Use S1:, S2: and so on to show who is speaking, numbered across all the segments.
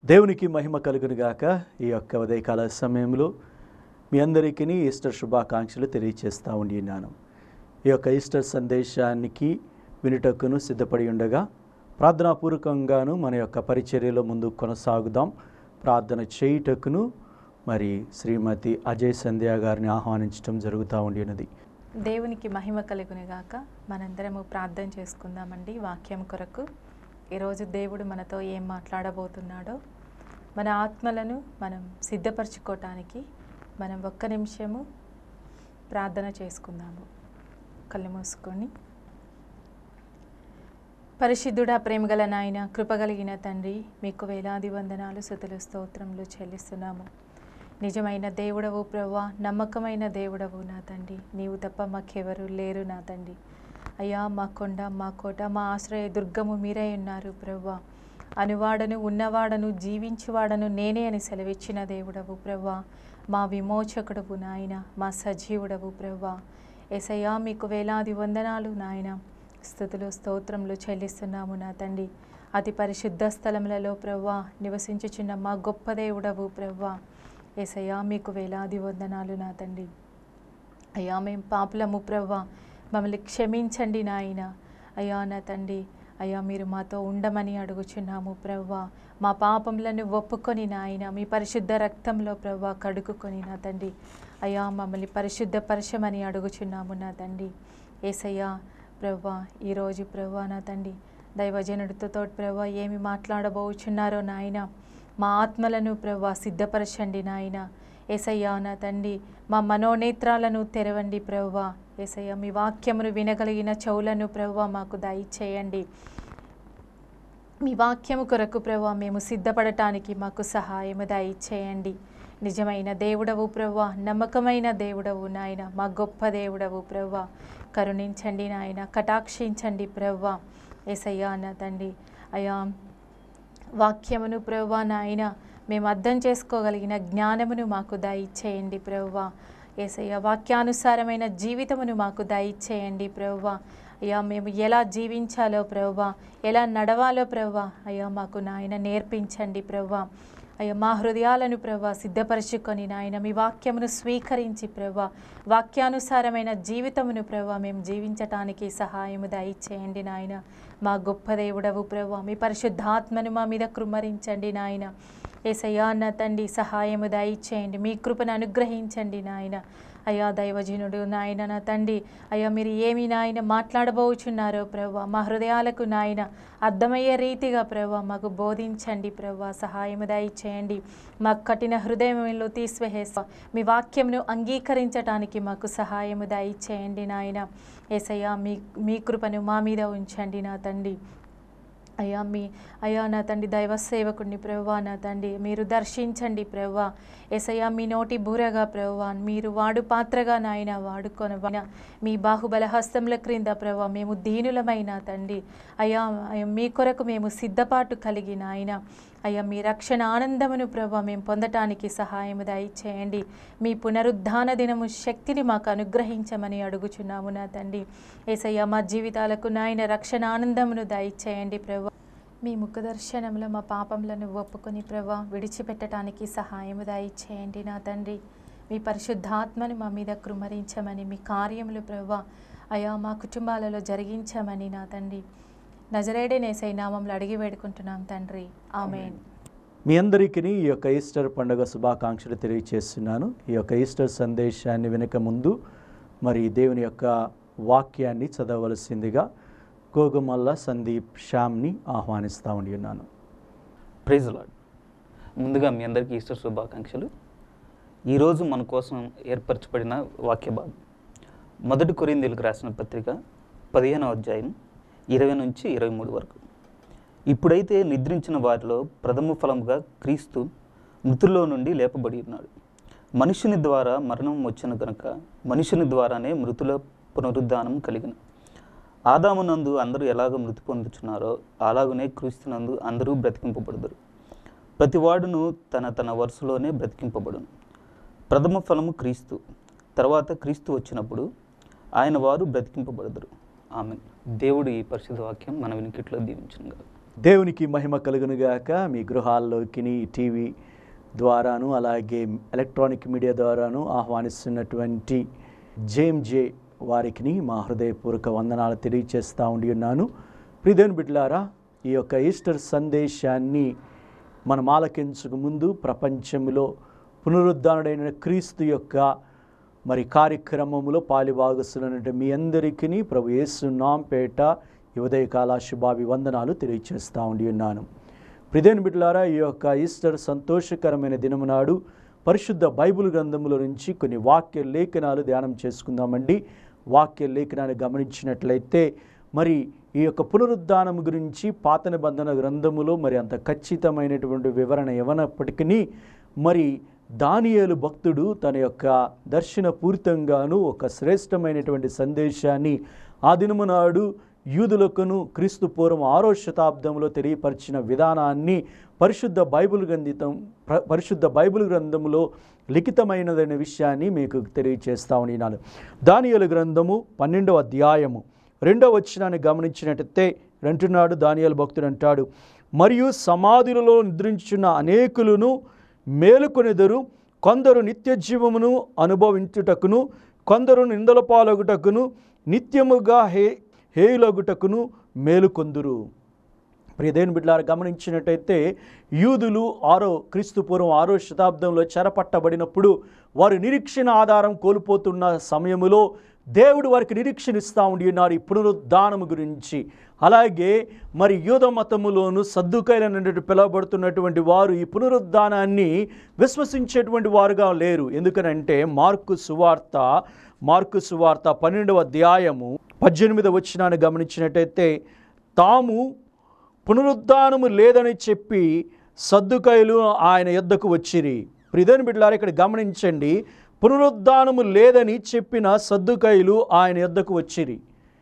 S1: దేవునికి మహిమ కలుగును గాక ఈ యొక్క ఉదయకాల సమయంలో మీ అందరికీ ఈస్టర్ శుభాకాంక్షలు తెలియచేస్తూ ఉండి ఉన్నాను ఈ యొక్క ఈస్టర్ సందేశానికి వినుటకును సిద్ధపడి ఉండగా ప్రార్థనాపూర్వకంగాను మన యొక్క పరిచర్యలో ముందు కొనసాగుదాం ప్రార్థన చేయుటకును మరి శ్రీమతి అజయ్ సంధ్య గారిని ఆహ్వానించడం జరుగుతూ ఉండి ఉన్నది
S2: దేవునికి మహిమ కలుగునుగాక మనందరము ప్రార్థన చేసుకుందామండి వాక్యం కొరకు ఈరోజు దేవుడు మనతో ఏం మాట్లాడబోతున్నాడో మన ఆత్మలను మనం సిద్ధపరచుకోవటానికి మనం ఒక్క నిమిషము ప్రార్థన చేసుకుందాము కళ్ళు మూసుకొని పరిశుద్ధుడా ప్రేమగల నాయన కృపగలిగిన తండ్రి మీకు వేలాది వందనాలు సుతులు స్తోత్రములు చెల్లిస్తున్నాము నిజమైన దేవుడవు ప్రవ్వా నమ్మకమైన దేవుడవు నా తండ్రి నీవు తప్ప మాకెవరు లేరు నా తండ్రి అయ్యా మా కొండ మా కోట మా ఆశ్రయ దుర్గము మీరై ఉన్నారు ప్రవ్వా అనువాడను ఉన్నవాడను జీవించువాడను నేనే అని సెలవిచ్చిన దేవుడవు ప్రవ్వా మా విమోచకుడవు నాయన మా సజీవుడవు ప్రవ్వా ఎసయ్యా మీకు వేలాది వందనాలు నాయన స్థుతులు స్తోత్రములు చెల్లిస్తున్నాము నా తండ్రి అతి పరిశుద్ధ స్థలములలో ప్రవ్వా నివసించుచున్న మా గొప్ప దేవుడవు ప్రవ్వా ఏసయ్యా మీకు వేలాది వందనాలు నా తండ్రి అయ్యా మేము పాపులము ప్రవ్వా మమ్మల్ని క్షమించండి నాయన అయ్యా నా తండ్రి అయ్యా మీరు మాతో ఉండమని అడుగుచున్నాము ప్రవ్వా మా పాపములను ఒప్పుకొని నాయన మీ పరిశుద్ధ రక్తంలో ప్రవ్వా కడుక్కుని నా తండ్రి అయ్యా మమ్మల్ని పరిశుద్ధపరచమని అడుగుచున్నాము నా తండ్రి ఏసయ్యా ప్రవ్వా ఈరోజు ప్రవ్వా నా తండ్రి దైవజనుడితో ప్రవ్వా ఏమి మాట్లాడబోచున్నారో నాయన మా ఆత్మలను ప్రవ్వా సిద్ధపరచండి నాయన ఏసయ్యా నా తండ్రి మా మనోనేత్రాలను తెరవండి ప్రవ్వా ఏసయ్య మీ వాక్యమును వినగలిగిన చెవులను ప్రవ్వా మాకు దయచేయండి మీ వాక్యము కొరకు ప్రవ్వా మేము సిద్ధపడటానికి మాకు సహాయము దయచేయండి నిజమైన దేవుడవు ప్రవ్వా నమ్మకమైన దేవుడవు నాయన మా గొప్ప దేవుడవు ప్రవ్వా కరుణించండి నాయన కటాక్షించండి ప్రవ్వా ఏసయ్యా నా తండ్రి అయా వాక్యమును ప్రవ్వా నాయన మేము అర్థం చేసుకోగలిగిన జ్ఞానమును మాకు దయచేయండి ప్రవ్వా ఏసయ్య వాక్యానుసారమైన జీవితమును మాకు దయచేయండి ప్రవ్వా అయ్యా మేము ఎలా జీవించాలో ప్రవ్వా ఎలా నడవాలో ప్రవ్వా అయ్యా మాకు నాయన నేర్పించండి ప్రవ్వా అయ్యా మా హృదయాలను ప్రవ్వా సిద్ధపరచుకొని నాయన మీ వాక్యమును స్వీకరించి ప్రవ్వా వాక్యానుసారమైన జీవితమును ప్రవ్వా మేము జీవించటానికి సహాయము దయచేయండి నాయన మా గొప్ప దేవుడవు ప్రవ్వా మీ పరిశుద్ధాత్మను మా మీద కృమ్మరించండి నాయన ఏసయ్యా నా తండ్రి సహాయము దయచేయండి మీ కృపను అనుగ్రహించండి నాయన అయ్యా దైవజనుడు నాయన నా తండ్రి అయ్యా మీరు ఏమి నాయన మాట్లాడబోచున్నారో ప్రవ్వా మా హృదయాలకు నాయన అర్థమయ్యే రీతిగా ప్రవ్వా మాకు బోధించండి ప్రవ్వా సహాయము దయచేయండి మా కఠిన హృదయంలో తీసివేసా మీ వాక్యమును అంగీకరించటానికి మాకు సహాయము దయచేయండి నాయన ఏసయ్యా మీ మీ కృపను మా మీద ఉంచండి నా తండ్రి అయ్యా మీ అయ్యా నా తండ్రి దైవ సేవకుడిని ప్రవ్వా నా తండ్రి మీరు దర్శించండి ప్రవ్వా ఎసయ్యా మీ నోటి బూరగా ప్రవ్వా మీరు వాడు పాత్రగా నాయన వాడుకొన మీ బాహుబల హస్తముల క్రింద ప్రవ్వా మేము దీనులమైన తండ్రి అయ్యా అయ్యా మీ కొరకు మేము సిద్ధపాటు కలిగి నాయన అయ్యా మీ రక్షణ ఆనందమును ప్రభా మేము పొందటానికి సహాయము దయచేయండి మీ పునరుద్ధాన దినము శక్తిని మాకు అనుగ్రహించమని అడుగుచున్నాము నా తండ్రి ఏసయ్య మా జీవితాలకు నాయన రక్షణ ఆనందమును దయచేయండి ప్రభా మీ ముఖ దర్శనంలో మా పాపములను ఒప్పుకొని ప్రభా విడిచిపెట్టడానికి సహాయము దయచేయండి నా తండ్రి మీ పరిశుద్ధాత్మను మా మీద కృమరించమని మీ కార్యములు ప్రభా అయా మా కుటుంబాలలో జరిగించమని నా తండ్రి నజరేడే నేసై నామంలో అడిగి వేడుకుంటున్నాం తండ్రి ఆమెన్
S1: మీ అందరికీ ఈ యొక్క ఈస్టర్ పండుగ శుభాకాంక్షలు తెలియచేస్తున్నాను ఈ యొక్క ఈస్టర్ సందేశాన్ని వినక ముందు మరి దేవుని యొక్క వాక్యాన్ని చదవలసిందిగా గోగుమల్ల సందీప్ శ్యామ్ని ఆహ్వానిస్తూ ఉండి ఉన్నాను
S3: ప్రైజ్ లాడ్ ముందుగా మీ అందరికీ ఈస్టర్ శుభాకాంక్షలు ఈరోజు మన కోసం ఏర్పరచబడిన వాక్య భాగం మొదటి కొరిందీలకు రాసిన పత్రిక పదిహేనవ అధ్యాయం ఇరవై నుంచి ఇరవై మూడు వరకు ఇప్పుడైతే నిద్రించిన వారిలో ప్రథమ ఫలముగా క్రీస్తు మృతుల్లో నుండి లేపబడి ఉన్నాడు మనుషుని ద్వారా మరణం వచ్చిన కనుక మనుషుని ద్వారానే మృతుల పునరుద్ధానం కలిగిన ఆదామునందు అందరూ ఎలాగ మృతి పొందుచున్నారో అలాగనే క్రీస్తునందు అందరూ బ్రతికింపబడుదురు ప్రతివాడును తన తన వరుసలోనే బ్రతికింపబడును ప్రథమ ఫలము క్రీస్తు తర్వాత క్రీస్తు వచ్చినప్పుడు ఆయన వారు బ్రతికింపబడదురు ఆమె దేవుడు ఈ పరిశుద్ధ వాక్యం మన వినికిట్లో దీవించునుగా
S1: దేవునికి మహిమ కలుగునుగాక మీ గృహాల్లోకి టీవీ ద్వారాను అలాగే ఎలక్ట్రానిక్ మీడియా ద్వారాను ఆహ్వానిస్తున్నటువంటి జేమ్ జే వారికి మా హృదయపూర్వక వందనాలు తెలియచేస్తూ ఉండి ఉన్నాను ప్రిదేన్ బిడ్లారా ఈ యొక్క ఈస్టర్ సందేశాన్ని మనం ఆలకించక ముందు ప్రపంచంలో పునరుద్ధానుడైన క్రీస్తు యొక్క మరి కార్యక్రమంలో పాలిభాగస్తున్నటువంటి మీ అందరికీ ప్రభు యేసు నాంపేట ఈ ఉదయకాల శుభాభివందనాలు తెలియచేస్తూ ఉండి ఉన్నాను ప్రిదేన్ బిడ్లారా ఈ యొక్క ఈస్టర్ సంతోషకరమైన దినము నాడు పరిశుద్ధ బైబిల్ గ్రంథముల నుంచి కొన్ని వాక్య లేఖనాలు ధ్యానం చేసుకుందామండి వాక్య లేఖనాలు గమనించినట్లయితే మరి ఈ యొక్క పునరుద్ధానం గురించి పాత నిబంధన గ్రంథములో మరి అంత ఖచ్చితమైనటువంటి వివరణ ఇవ్వనప్పటికీ మరి దానియేలు భక్తుడు తన యొక్క దర్శన పూరితంగాను ఒక శ్రేష్టమైనటువంటి సందేశాన్ని ఆ దినము నాడు యూదులకును క్రీస్తు పూర్వం ఆరో శతాబ్దంలో తెలియపరిచిన విధానాన్ని పరిశుద్ధ బైబిల్ గ్రంథితం ప్ర- పరిశుద్ధ బైబిల్ గ్రంథములో లిఖితమైనదనే విషయాన్ని మీకు తెలియచేస్తా ఉన్నాను దానియేలు గ్రంథము పన్నెండవ అధ్యాయము రెండవ వచనాన్ని గమనించినట్టయితే అంటున్నాడు దానియేలు భక్తుడు అంటాడు మరియు సమాధులలో నిద్రించున్న అనేకులను మేలుకొనెదరు కొందరు నిత్య జీవమును అనుభవించుటకును కొందరు నిందల పాలగుటకును నిత్యముగా హే హేయులగుటకును మేలుకొందురు ప్రియదేని బిడ్డలారు గమనించినట్టయితే యూదులు ఆరో క్రీస్తు పూర్వం ఆరో శతాబ్దంలో చెరపట్టబడినప్పుడు వారు నిరీక్షణ ఆధారం కోల్పోతున్న సమయములో దేవుడు వారికి నిరీక్షణ ఇస్తూ ఉండి ఉన్నారు ఈ పునరుద్ధానము గురించి అలాగే మరి యూద మతములోను సర్దుకైలనటువంటి పిలువబడుతున్నటువంటి వారు ఈ పునరుద్ధానాన్ని విశ్వసించేటువంటి వారుగా లేరు ఎందుకనంటే మార్కు సువార్త మార్కు సువార్త పన్నెండవ అధ్యాయము పద్దెనిమిదవ వచ్చినాన్ని గమనించినట్టయితే తాము పునరుద్ధానము లేదని చెప్పి సద్దుకాయలు ఆయన యొద్దకు వచ్చిరి ప్రిదని బిడ్డలారు ఇక్కడ గమనించండి పునరుద్ధానము లేదని చెప్పిన సద్దుకాయలు ఆయన యొద్దకు వచ్చిరి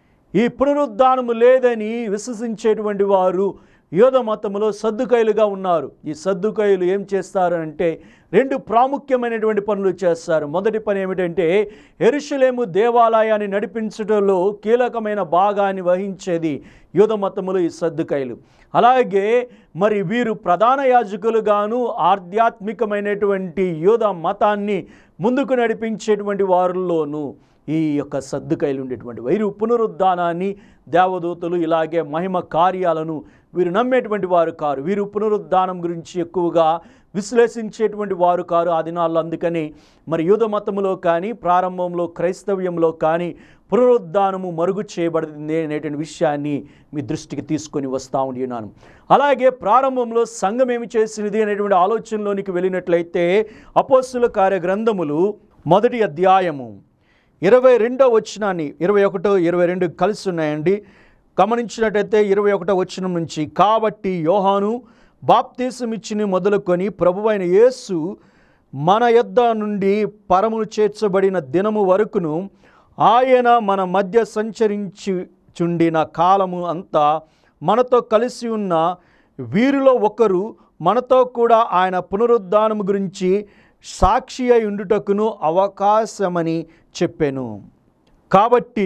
S1: ఈ పునరుద్ధానము లేదని విశ్వసించేటువంటి వారు యోధ మతములో సద్దుకాయలుగా ఉన్నారు ఈ సద్దుకాయలు ఏం చేస్తారు అంటే రెండు ప్రాముఖ్యమైనటువంటి పనులు చేస్తారు మొదటి పని ఏమిటంటే ఎరుషలేము దేవాలయాన్ని నడిపించడంలో కీలకమైన భాగాన్ని వహించేది యూద మతములో ఈ సద్దుకాయలు అలాగే మరి వీరు ప్రధాన యాజకులుగాను ఆధ్యాత్మికమైనటువంటి యూద మతాన్ని ముందుకు నడిపించేటువంటి వారిలోనూ ఈ యొక్క సర్దుకాయలు ఉండేటువంటి వీరు పునరుద్ధానాన్ని దేవదూతలు ఇలాగే మహిమ కార్యాలను వీరు నమ్మేటువంటి వారు కారు వీరు పునరుద్ధానం గురించి ఎక్కువగా విశ్లేషించేటువంటి వారు కారు ఆ దినాల్లో అందుకని మరి యూద మతములో కానీ ప్రారంభంలో క్రైస్తవ్యంలో కానీ పునరుద్ధానము మరుగు చేయబడింది అనేటువంటి విషయాన్ని మీ దృష్టికి తీసుకొని వస్తూ ఉండి ఉన్నాను అలాగే ప్రారంభంలో సంఘం ఏమి చేసినది అనేటువంటి ఆలోచనలోనికి వెళ్ళినట్లయితే అపోస్తుల కార్య గ్రంథములు మొదటి అధ్యాయము ఇరవై రెండో వచనాన్ని ఇరవై ఒకటో ఇరవై రెండు కలిసి ఉన్నాయండి గమనించినట్టయితే ఇరవై ఒకటో వచనం నుంచి కాబట్టి యోహాను బాప్తీసమిచ్చిని మొదలుకొని ప్రభువైన యేసు మన యొద్ద నుండి పరమును చేర్చబడిన దినము వరకును ఆయన మన మధ్య సంచరించి చుండిన కాలము అంతా మనతో కలిసి ఉన్న వీరిలో ఒకరు మనతో కూడా ఆయన పునరుద్ధానము గురించి సాక్షి అయి ఉండుటకును అవకాశమని చెప్పాను కాబట్టి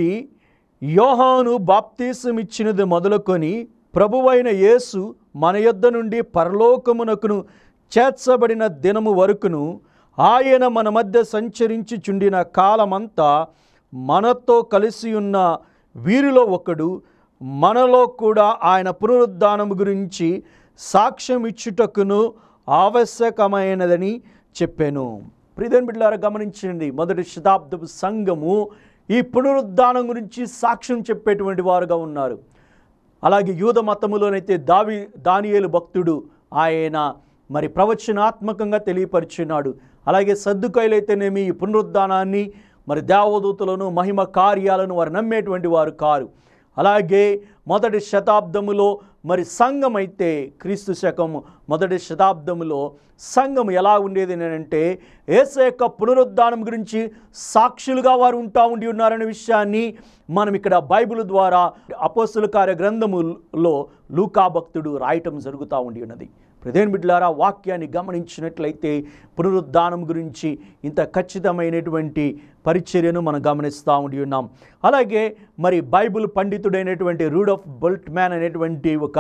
S1: యోహాను బాప్తీసం ఇచ్చినది మొదలుకొని ప్రభువైన యేసు మన యొద్ద నుండి పరలోకమునకును చేర్చబడిన దినము వరకును ఆయన మన మధ్య సంచరించి చుండిన కాలమంతా మనతో కలిసి ఉన్న వీరిలో ఒకడు మనలో కూడా ఆయన పునరుద్ధానము గురించి సాక్ష్యం ఇచ్చుటకును ఆవశ్యకమైనదని చెప్పాను ప్రియన్ బిడ్డారా గమనించండి మొదటి శతాబ్దపు సంఘము ఈ పునరుద్ధానం గురించి సాక్ష్యం చెప్పేటువంటి వారుగా ఉన్నారు అలాగే యూద మతములోనైతే దావి దానియేలు భక్తుడు ఆయన మరి ప్రవచనాత్మకంగా తెలియపరిచున్నాడు అలాగే సర్దుకాయలైతేనేమి ఈ పునరుద్ధానాన్ని మరి దేవదూతలను మహిమ కార్యాలను వారు నమ్మేటువంటి వారు కారు అలాగే మొదటి శతాబ్దములో మరి సంఘం అయితే క్రీస్తు శకము మొదటి శతాబ్దములో సంఘం ఎలా ఉండేది అని అంటే ఏస యొక్క పునరుద్ధానం గురించి సాక్షులుగా వారు ఉంటా ఉండి ఉన్నారనే విషయాన్ని మనం ఇక్కడ బైబిల్ ద్వారా అపోస్తుల కార్య గ్రంథములో లూకా భక్తుడు రాయటం జరుగుతూ ఉండి ఉన్నది ప్రదేన్ బిడ్లారా వాక్యాన్ని గమనించినట్లయితే పునరుద్ధానం గురించి ఇంత ఖచ్చితమైనటువంటి పరిచర్యను మనం గమనిస్తూ ఉండి ఉన్నాం అలాగే మరి బైబిల్ పండితుడైనటువంటి రూడ్ ఆఫ్ బొల్ట్ మ్యాన్ అనేటువంటి ఒక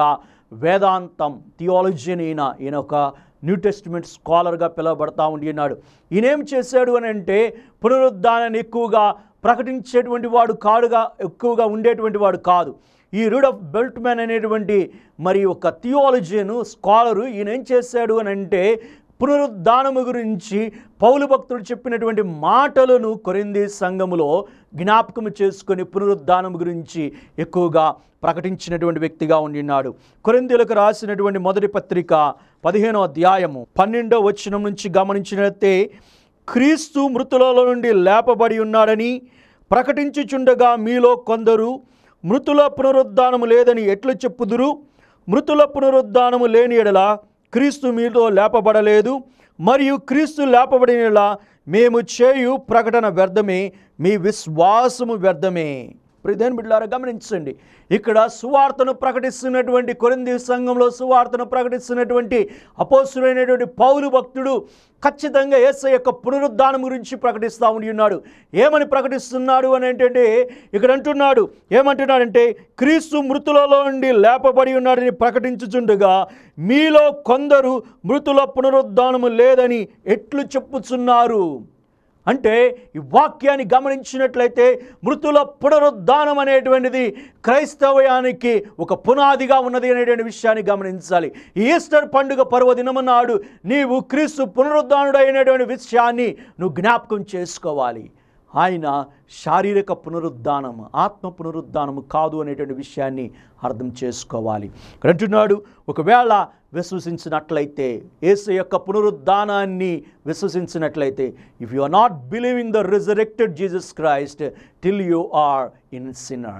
S1: వేదాంతం థియాలజీ అని ఈయన ఈయన ఒక న్యూ టెస్టిమెంట్ స్కాలర్గా పిలువబడతా ఉండి ఉన్నాడు ఈయనేం చేశాడు అని అంటే పునరుద్ధానాన్ని ఎక్కువగా ప్రకటించేటువంటి వాడు కాడుగా ఎక్కువగా ఉండేటువంటి వాడు కాదు ఈ రూడ్ ఆఫ్ బెల్ట్ మ్యాన్ అనేటువంటి మరి ఒక థియాలజీను స్కాలరు ఈయన ఏం చేశాడు అని అంటే పునరుద్ధానము గురించి పౌలు భక్తుడు చెప్పినటువంటి మాటలను కొరింది సంఘములో జ్ఞాపకం చేసుకొని పునరుద్ధానం గురించి ఎక్కువగా ప్రకటించినటువంటి వ్యక్తిగా ఉండినాడు కొరిందీలకు రాసినటువంటి మొదటి పత్రిక పదిహేనో అధ్యాయము పన్నెండో వచనం నుంచి గమనించినట్లయితే క్రీస్తు మృతులలో నుండి లేపబడి ఉన్నాడని ప్రకటించుచుండగా మీలో కొందరు మృతుల పునరుద్ధానము లేదని ఎట్లు చెప్పుదురు మృతుల పునరుద్ధానము లేని ఎడల క్రీస్తు మీతో లేపబడలేదు మరియు క్రీస్తు లేపబడిన ఎడల మేము చేయు ప్రకటన వ్యర్థమే మీ విశ్వాసము వ్యర్థమే ప్రిదేన్ బిడ్లారా గమనించండి ఇక్కడ సువార్తను ప్రకటిస్తున్నటువంటి కొరింది సంఘంలో సువార్తను ప్రకటిస్తున్నటువంటి అపోసులైనటువంటి పౌలు భక్తుడు ఖచ్చితంగా యేసయ్య యొక్క పునరుద్ధానం గురించి ప్రకటిస్తూ ఉండి ఉన్నాడు ఏమని ప్రకటిస్తున్నాడు అని ఏంటంటే ఇక్కడ అంటున్నాడు ఏమంటున్నాడంటే క్రీస్తు మృతులలో నుండి లేపబడి ఉన్నాడని ప్రకటించుచుండగా మీలో కొందరు మృతుల పునరుద్ధానము లేదని ఎట్లు చెప్పుచున్నారు అంటే ఈ వాక్యాన్ని గమనించినట్లయితే మృతుల పునరుద్ధానం అనేటువంటిది క్రైస్తవయానికి ఒక పునాదిగా ఉన్నది అనేటువంటి విషయాన్ని గమనించాలి ఈ ఈస్టర్ పండుగ పర్వదినము నాడు నీవు క్రీస్తు పునరుద్ధానుడు అయినటువంటి విషయాన్ని నువ్వు జ్ఞాపకం చేసుకోవాలి ఆయన శారీరక పునరుద్ధానం ఆత్మ పునరుద్ధానము కాదు అనేటువంటి విషయాన్ని అర్థం చేసుకోవాలి ఇక్కడ అంటున్నాడు ఒకవేళ విశ్వసించినట్లయితే యేసు యొక్క పునరుద్ధానాన్ని విశ్వసించినట్లయితే if you are not believing the resurrected Jesus Christ till you are in sinner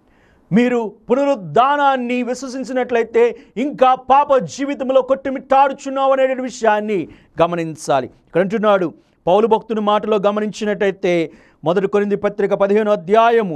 S1: మీరు పునరుద్ధానాన్ని విశ్వసించినట్లయితే ఇంకా పాప జీవితంలో కొట్టుమిట్టాడుచున్నావు అనే విషయాన్ని గమనించాలి ఇక్కడ అంటున్నాడు పౌలు భక్తుని మాటలో గమనించినట్టయితే మొదటి కొరింది పత్రిక పదిహేను అధ్యాయము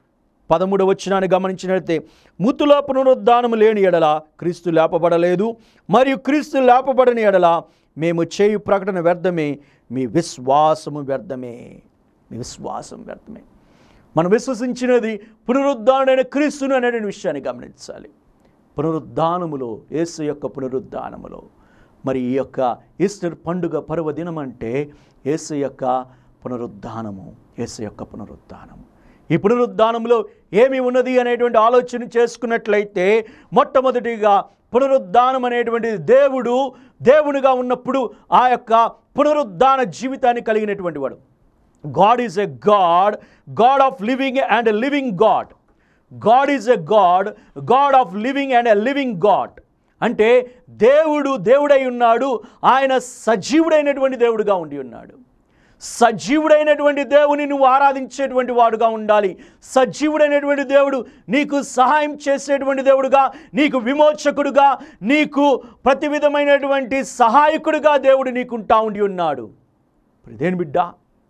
S1: పదమూడవ వచ్చినాన్ని గమనించినట్లయితే ముతుల పునరుద్ధానము లేని ఎడల క్రీస్తు లేపబడలేదు మరియు క్రీస్తు లేపబడని ఎడల మేము చేయు ప్రకటన వ్యర్థమే మీ విశ్వాసము వ్యర్థమే మీ విశ్వాసం వ్యర్థమే మనం విశ్వసించినది పునరుద్ధానుడైన క్రీస్తును అనేటువంటి విషయాన్ని గమనించాలి పునరుద్ధానములో యేసు యొక్క పునరుద్ధానములో మరి ఈ యొక్క ఈస్టర్ పండుగ పర్వదినం అంటే యేసు యొక్క పునరుద్ధానము యేసు యొక్క పునరుద్ధానము ఈ పునరుద్ధానంలో ఏమి ఉన్నది అనేటువంటి ఆలోచన చేసుకున్నట్లయితే మొట్టమొదటిగా పునరుద్ధానం అనేటువంటిది దేవుడు దేవునిగా ఉన్నప్పుడు ఆ యొక్క పునరుద్ధాన జీవితాన్ని కలిగినటువంటి వాడు God is a God God of living and a living God God is a God God of living and a living God అంటే దేవుడు దేవుడై ఉన్నాడు ఆయన సజీవుడైనటువంటి దేవుడుగా ఉండి ఉన్నాడు సజీవుడైనటువంటి దేవుని నువ్వు ఆరాధించేటువంటి వాడుగా ఉండాలి సజీవుడైనటువంటి దేవుడు నీకు సహాయం చేసేటువంటి దేవుడుగా నీకు విమోచకుడుగా నీకు ప్రతి విధమైనటువంటి సహాయకుడుగా దేవుడు నీకుంటా ఉండి ఉన్నాడు ఇప్పుడు ఇదేం బిడ్డ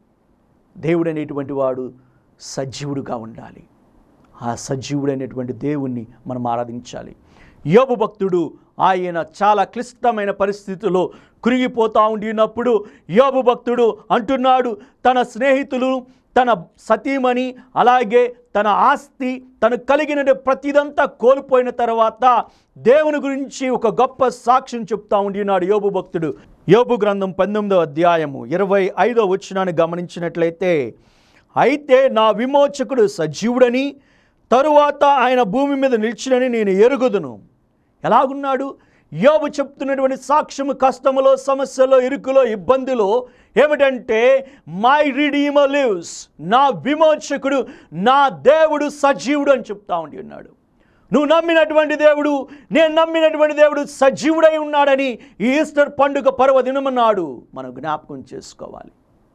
S1: దేవుడు అనేటువంటి వాడు సజీవుడుగా ఉండాలి ఆ సజీవుడైనటువంటి దేవుణ్ణి మనం ఆరాధించాలి యోబు భక్తుడు ఆయన చాలా క్లిష్టమైన పరిస్థితుల్లో కురిగిపోతూ ఉండినప్పుడు యోబు భక్తుడు అంటున్నాడు తన స్నేహితులు తన సతీమణి అలాగే తన ఆస్తి తను కలిగిన ప్రతిదంతా కోల్పోయిన తర్వాత దేవుని గురించి ఒక గొప్ప సాక్ష్యం చెప్తా ఉండినాడు యోబు భక్తుడు యోబు గ్రంథం పంతొమ్మిదో అధ్యాయము ఇరవై ఐదో వచ్చినాన్ని గమనించినట్లయితే అయితే నా విమోచకుడు సజీవుడని తరువాత ఆయన భూమి మీద నిలిచినని నేను ఎరుగుదును ఎలాగున్నాడు యోబు చెప్తున్నటువంటి సాక్ష్యము కష్టములో సమస్యలో ఇరుకులో ఇబ్బందిలో ఏమిటంటే మై రిడీమ లివ్స్ నా విమోచకుడు నా దేవుడు సజీవుడు అని చెప్తా ఉండి ఉన్నాడు నువ్వు నమ్మినటువంటి దేవుడు నేను నమ్మినటువంటి దేవుడు సజీవుడై ఉన్నాడని ఈ ఈస్టర్ పండుగ పర్వదినమన్నాడు మనం జ్ఞాపకం చేసుకోవాలి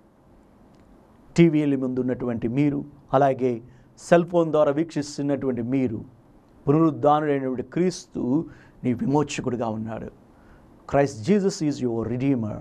S1: టీవీల ముందు ఉన్నటువంటి మీరు అలాగే సెల్ ఫోన్ ద్వారా వీక్షిస్తున్నటువంటి మీరు పునరుద్ధానుడైనటువంటి క్రీస్తు నీ విమోచకుడిగా ఉన్నాడు Christ Jesus is your redeemer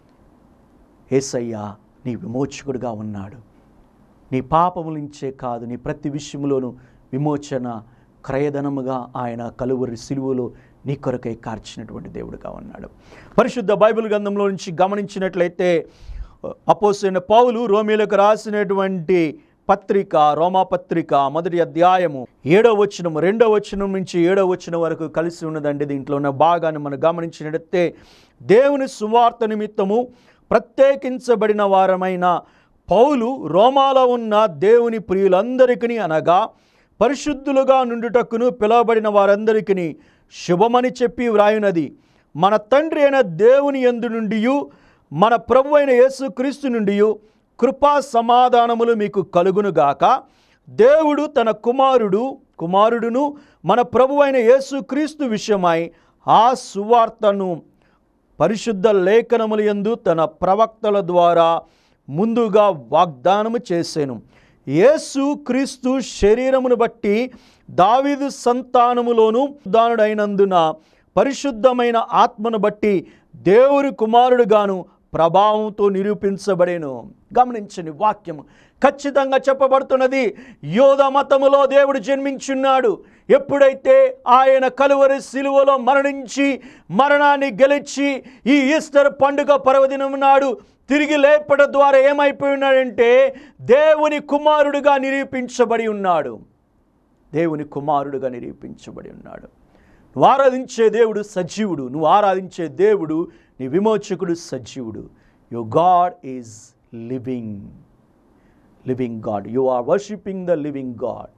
S1: Yesayya నీ విమోచకుడిగా ఉన్నాడు నీ పాపముల నుంచే కాదు నీ ప్రతి విషయంలోనూ విమోచన క్రయధనముగా ఆయన కలువరి సిలువలో నీ కొరకై కార్చినటువంటి దేవుడుగా ఉన్నాడు పరిశుద్ధ బైబిల్ గ్రంథంలో నుంచి గమనించినట్లయితే అపోసైన పౌలు రోమిలకు రాసినటువంటి పత్రిక రోమా పత్రిక మొదటి అధ్యాయము ఏడో వచనం రెండో వచనం నుంచి ఏడో వచనం వరకు కలిసి ఉన్నదండి దీంట్లో ఉన్న భాగాన్ని మనం గమనించినట్లయితే దేవుని సువార్త నిమిత్తము ప్రత్యేకించబడిన వారమైన పౌలు రోమాలో ఉన్న దేవుని ప్రియులందరికీ అనగా పరిశుద్ధులుగా నుండుటకును పిలువబడిన వారందరికీ శుభమని చెప్పి వ్రాయునది మన తండ్రి అయిన దేవుని యందు నుండి మన ప్రభు అయిన యేసుక్రీస్తు నుండి కృపా సమాధానములు మీకు కలుగునుగాక దేవుడు తన కుమారుడు కుమారుడును మన ప్రభు అయిన యేసుక్రీస్తు విషయమై ఆ సువార్తను పరిశుద్ధ లేఖనముల యందు తన ప్రవక్తల ద్వారా ముందుగా వాగ్దానము చేశాను యేసు క్రీస్తు శరీరమును బట్టి దావీదు సంతానములోను దానుడైనందున పరిశుద్ధమైన ఆత్మను బట్టి దేవుని కుమారుడుగాను ప్రభావంతో నిరూపించబడేను గమనించని వాక్యము ఖచ్చితంగా చెప్పబడుతున్నది యోధ మతములో దేవుడు జన్మించున్నాడు ఎప్పుడైతే ఆయన కలువరి శిలువలో మరణించి మరణాన్ని గెలిచి ఈ ఈస్టర్ పండుగ పర్వదినం నాడు తిరిగి లేపడం ద్వారా ఏమైపోయి ఉన్నాడంటే దేవుని కుమారుడుగా నిరూపించబడి ఉన్నాడు దేవుని కుమారుడుగా నిరూపించబడి ఉన్నాడు నువ్వు ఆరాధించే దేవుడు సజీవుడు నువ్వు ఆరాధించే దేవుడు నీ విమోచకుడు సజీవుడు you God is living living God you are worshipping the living God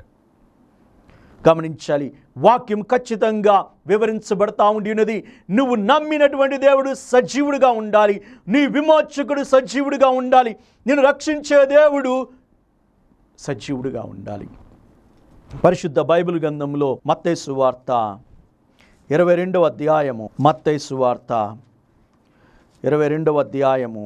S1: గమనించాలి వాక్యం ఖచ్చితంగా వివరించబడతా ఉండి ఉన్నది నువ్వు నమ్మినటువంటి దేవుడు సజీవుడిగా ఉండాలి నీ విమోచకుడు సజీవుడిగా ఉండాలి నేను రక్షించే దేవుడు సజీవుడిగా ఉండాలి పరిశుద్ధ బైబిల్ గ్రంథంలో మత్తేసు వార్త ఇరవై రెండవ అధ్యాయము మత్తైసు వార్త ఇరవై రెండవ అధ్యాయము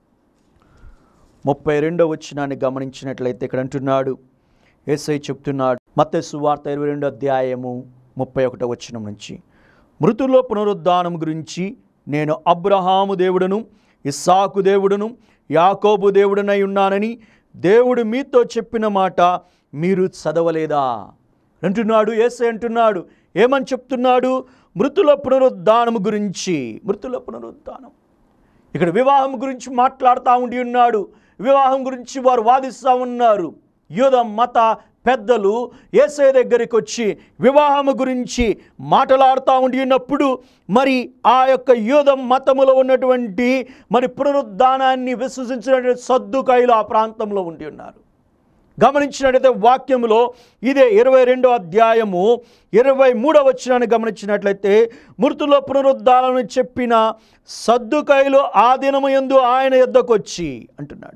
S1: ముప్పై రెండవ వచ్చినాన్ని గమనించినట్లయితే ఇక్కడ అంటున్నాడు ఏసై చెప్తున్నాడు మత్తైసు వార్త ఇరవై రెండో అధ్యాయము ముప్పై ఒకటో వచనం నుంచి మృతుల్లో పునరుద్ధానం గురించి నేను అబ్రహాము దేవుడను ఇస్సాకు దేవుడను యాకోబు దేవుడనై ఉన్నానని దేవుడు మీతో చెప్పిన మాట మీరు చదవలేదా అంటున్నాడు ఏసై అంటున్నాడు ఏమని చెప్తున్నాడు మృతుల పునరుద్ధానం గురించి మృతుల పునరుద్ధానం ఇక్కడ వివాహం గురించి మాట్లాడుతూ ఉండి ఉన్నాడు వివాహం గురించి వారు వాదిస్తూ ఉన్నారు యూద మత పెద్దలు ఏసై దగ్గరికి వచ్చి వివాహము గురించి మాట్లాడుతూ ఉండి ఉన్నప్పుడు మరి ఆ యొక్క యూద మతములో ఉన్నటువంటి మరి పునరుద్ధానాన్ని విశ్వసించినటువంటి సద్దుకాయలు ఆ ప్రాంతంలో ఉండి ఉన్నారు గమనించినట్లయితే వాక్యములో ఇదే ఇరవై రెండో అధ్యాయము ఇరవై మూడవ వచ్చినాన్ని గమనించినట్లయితే మృతుల పునరుద్ధాలను చెప్పిన సద్దుకాయలు ఆ దినము యందు ఆయన యొద్దకు వచ్చి అంటున్నాడు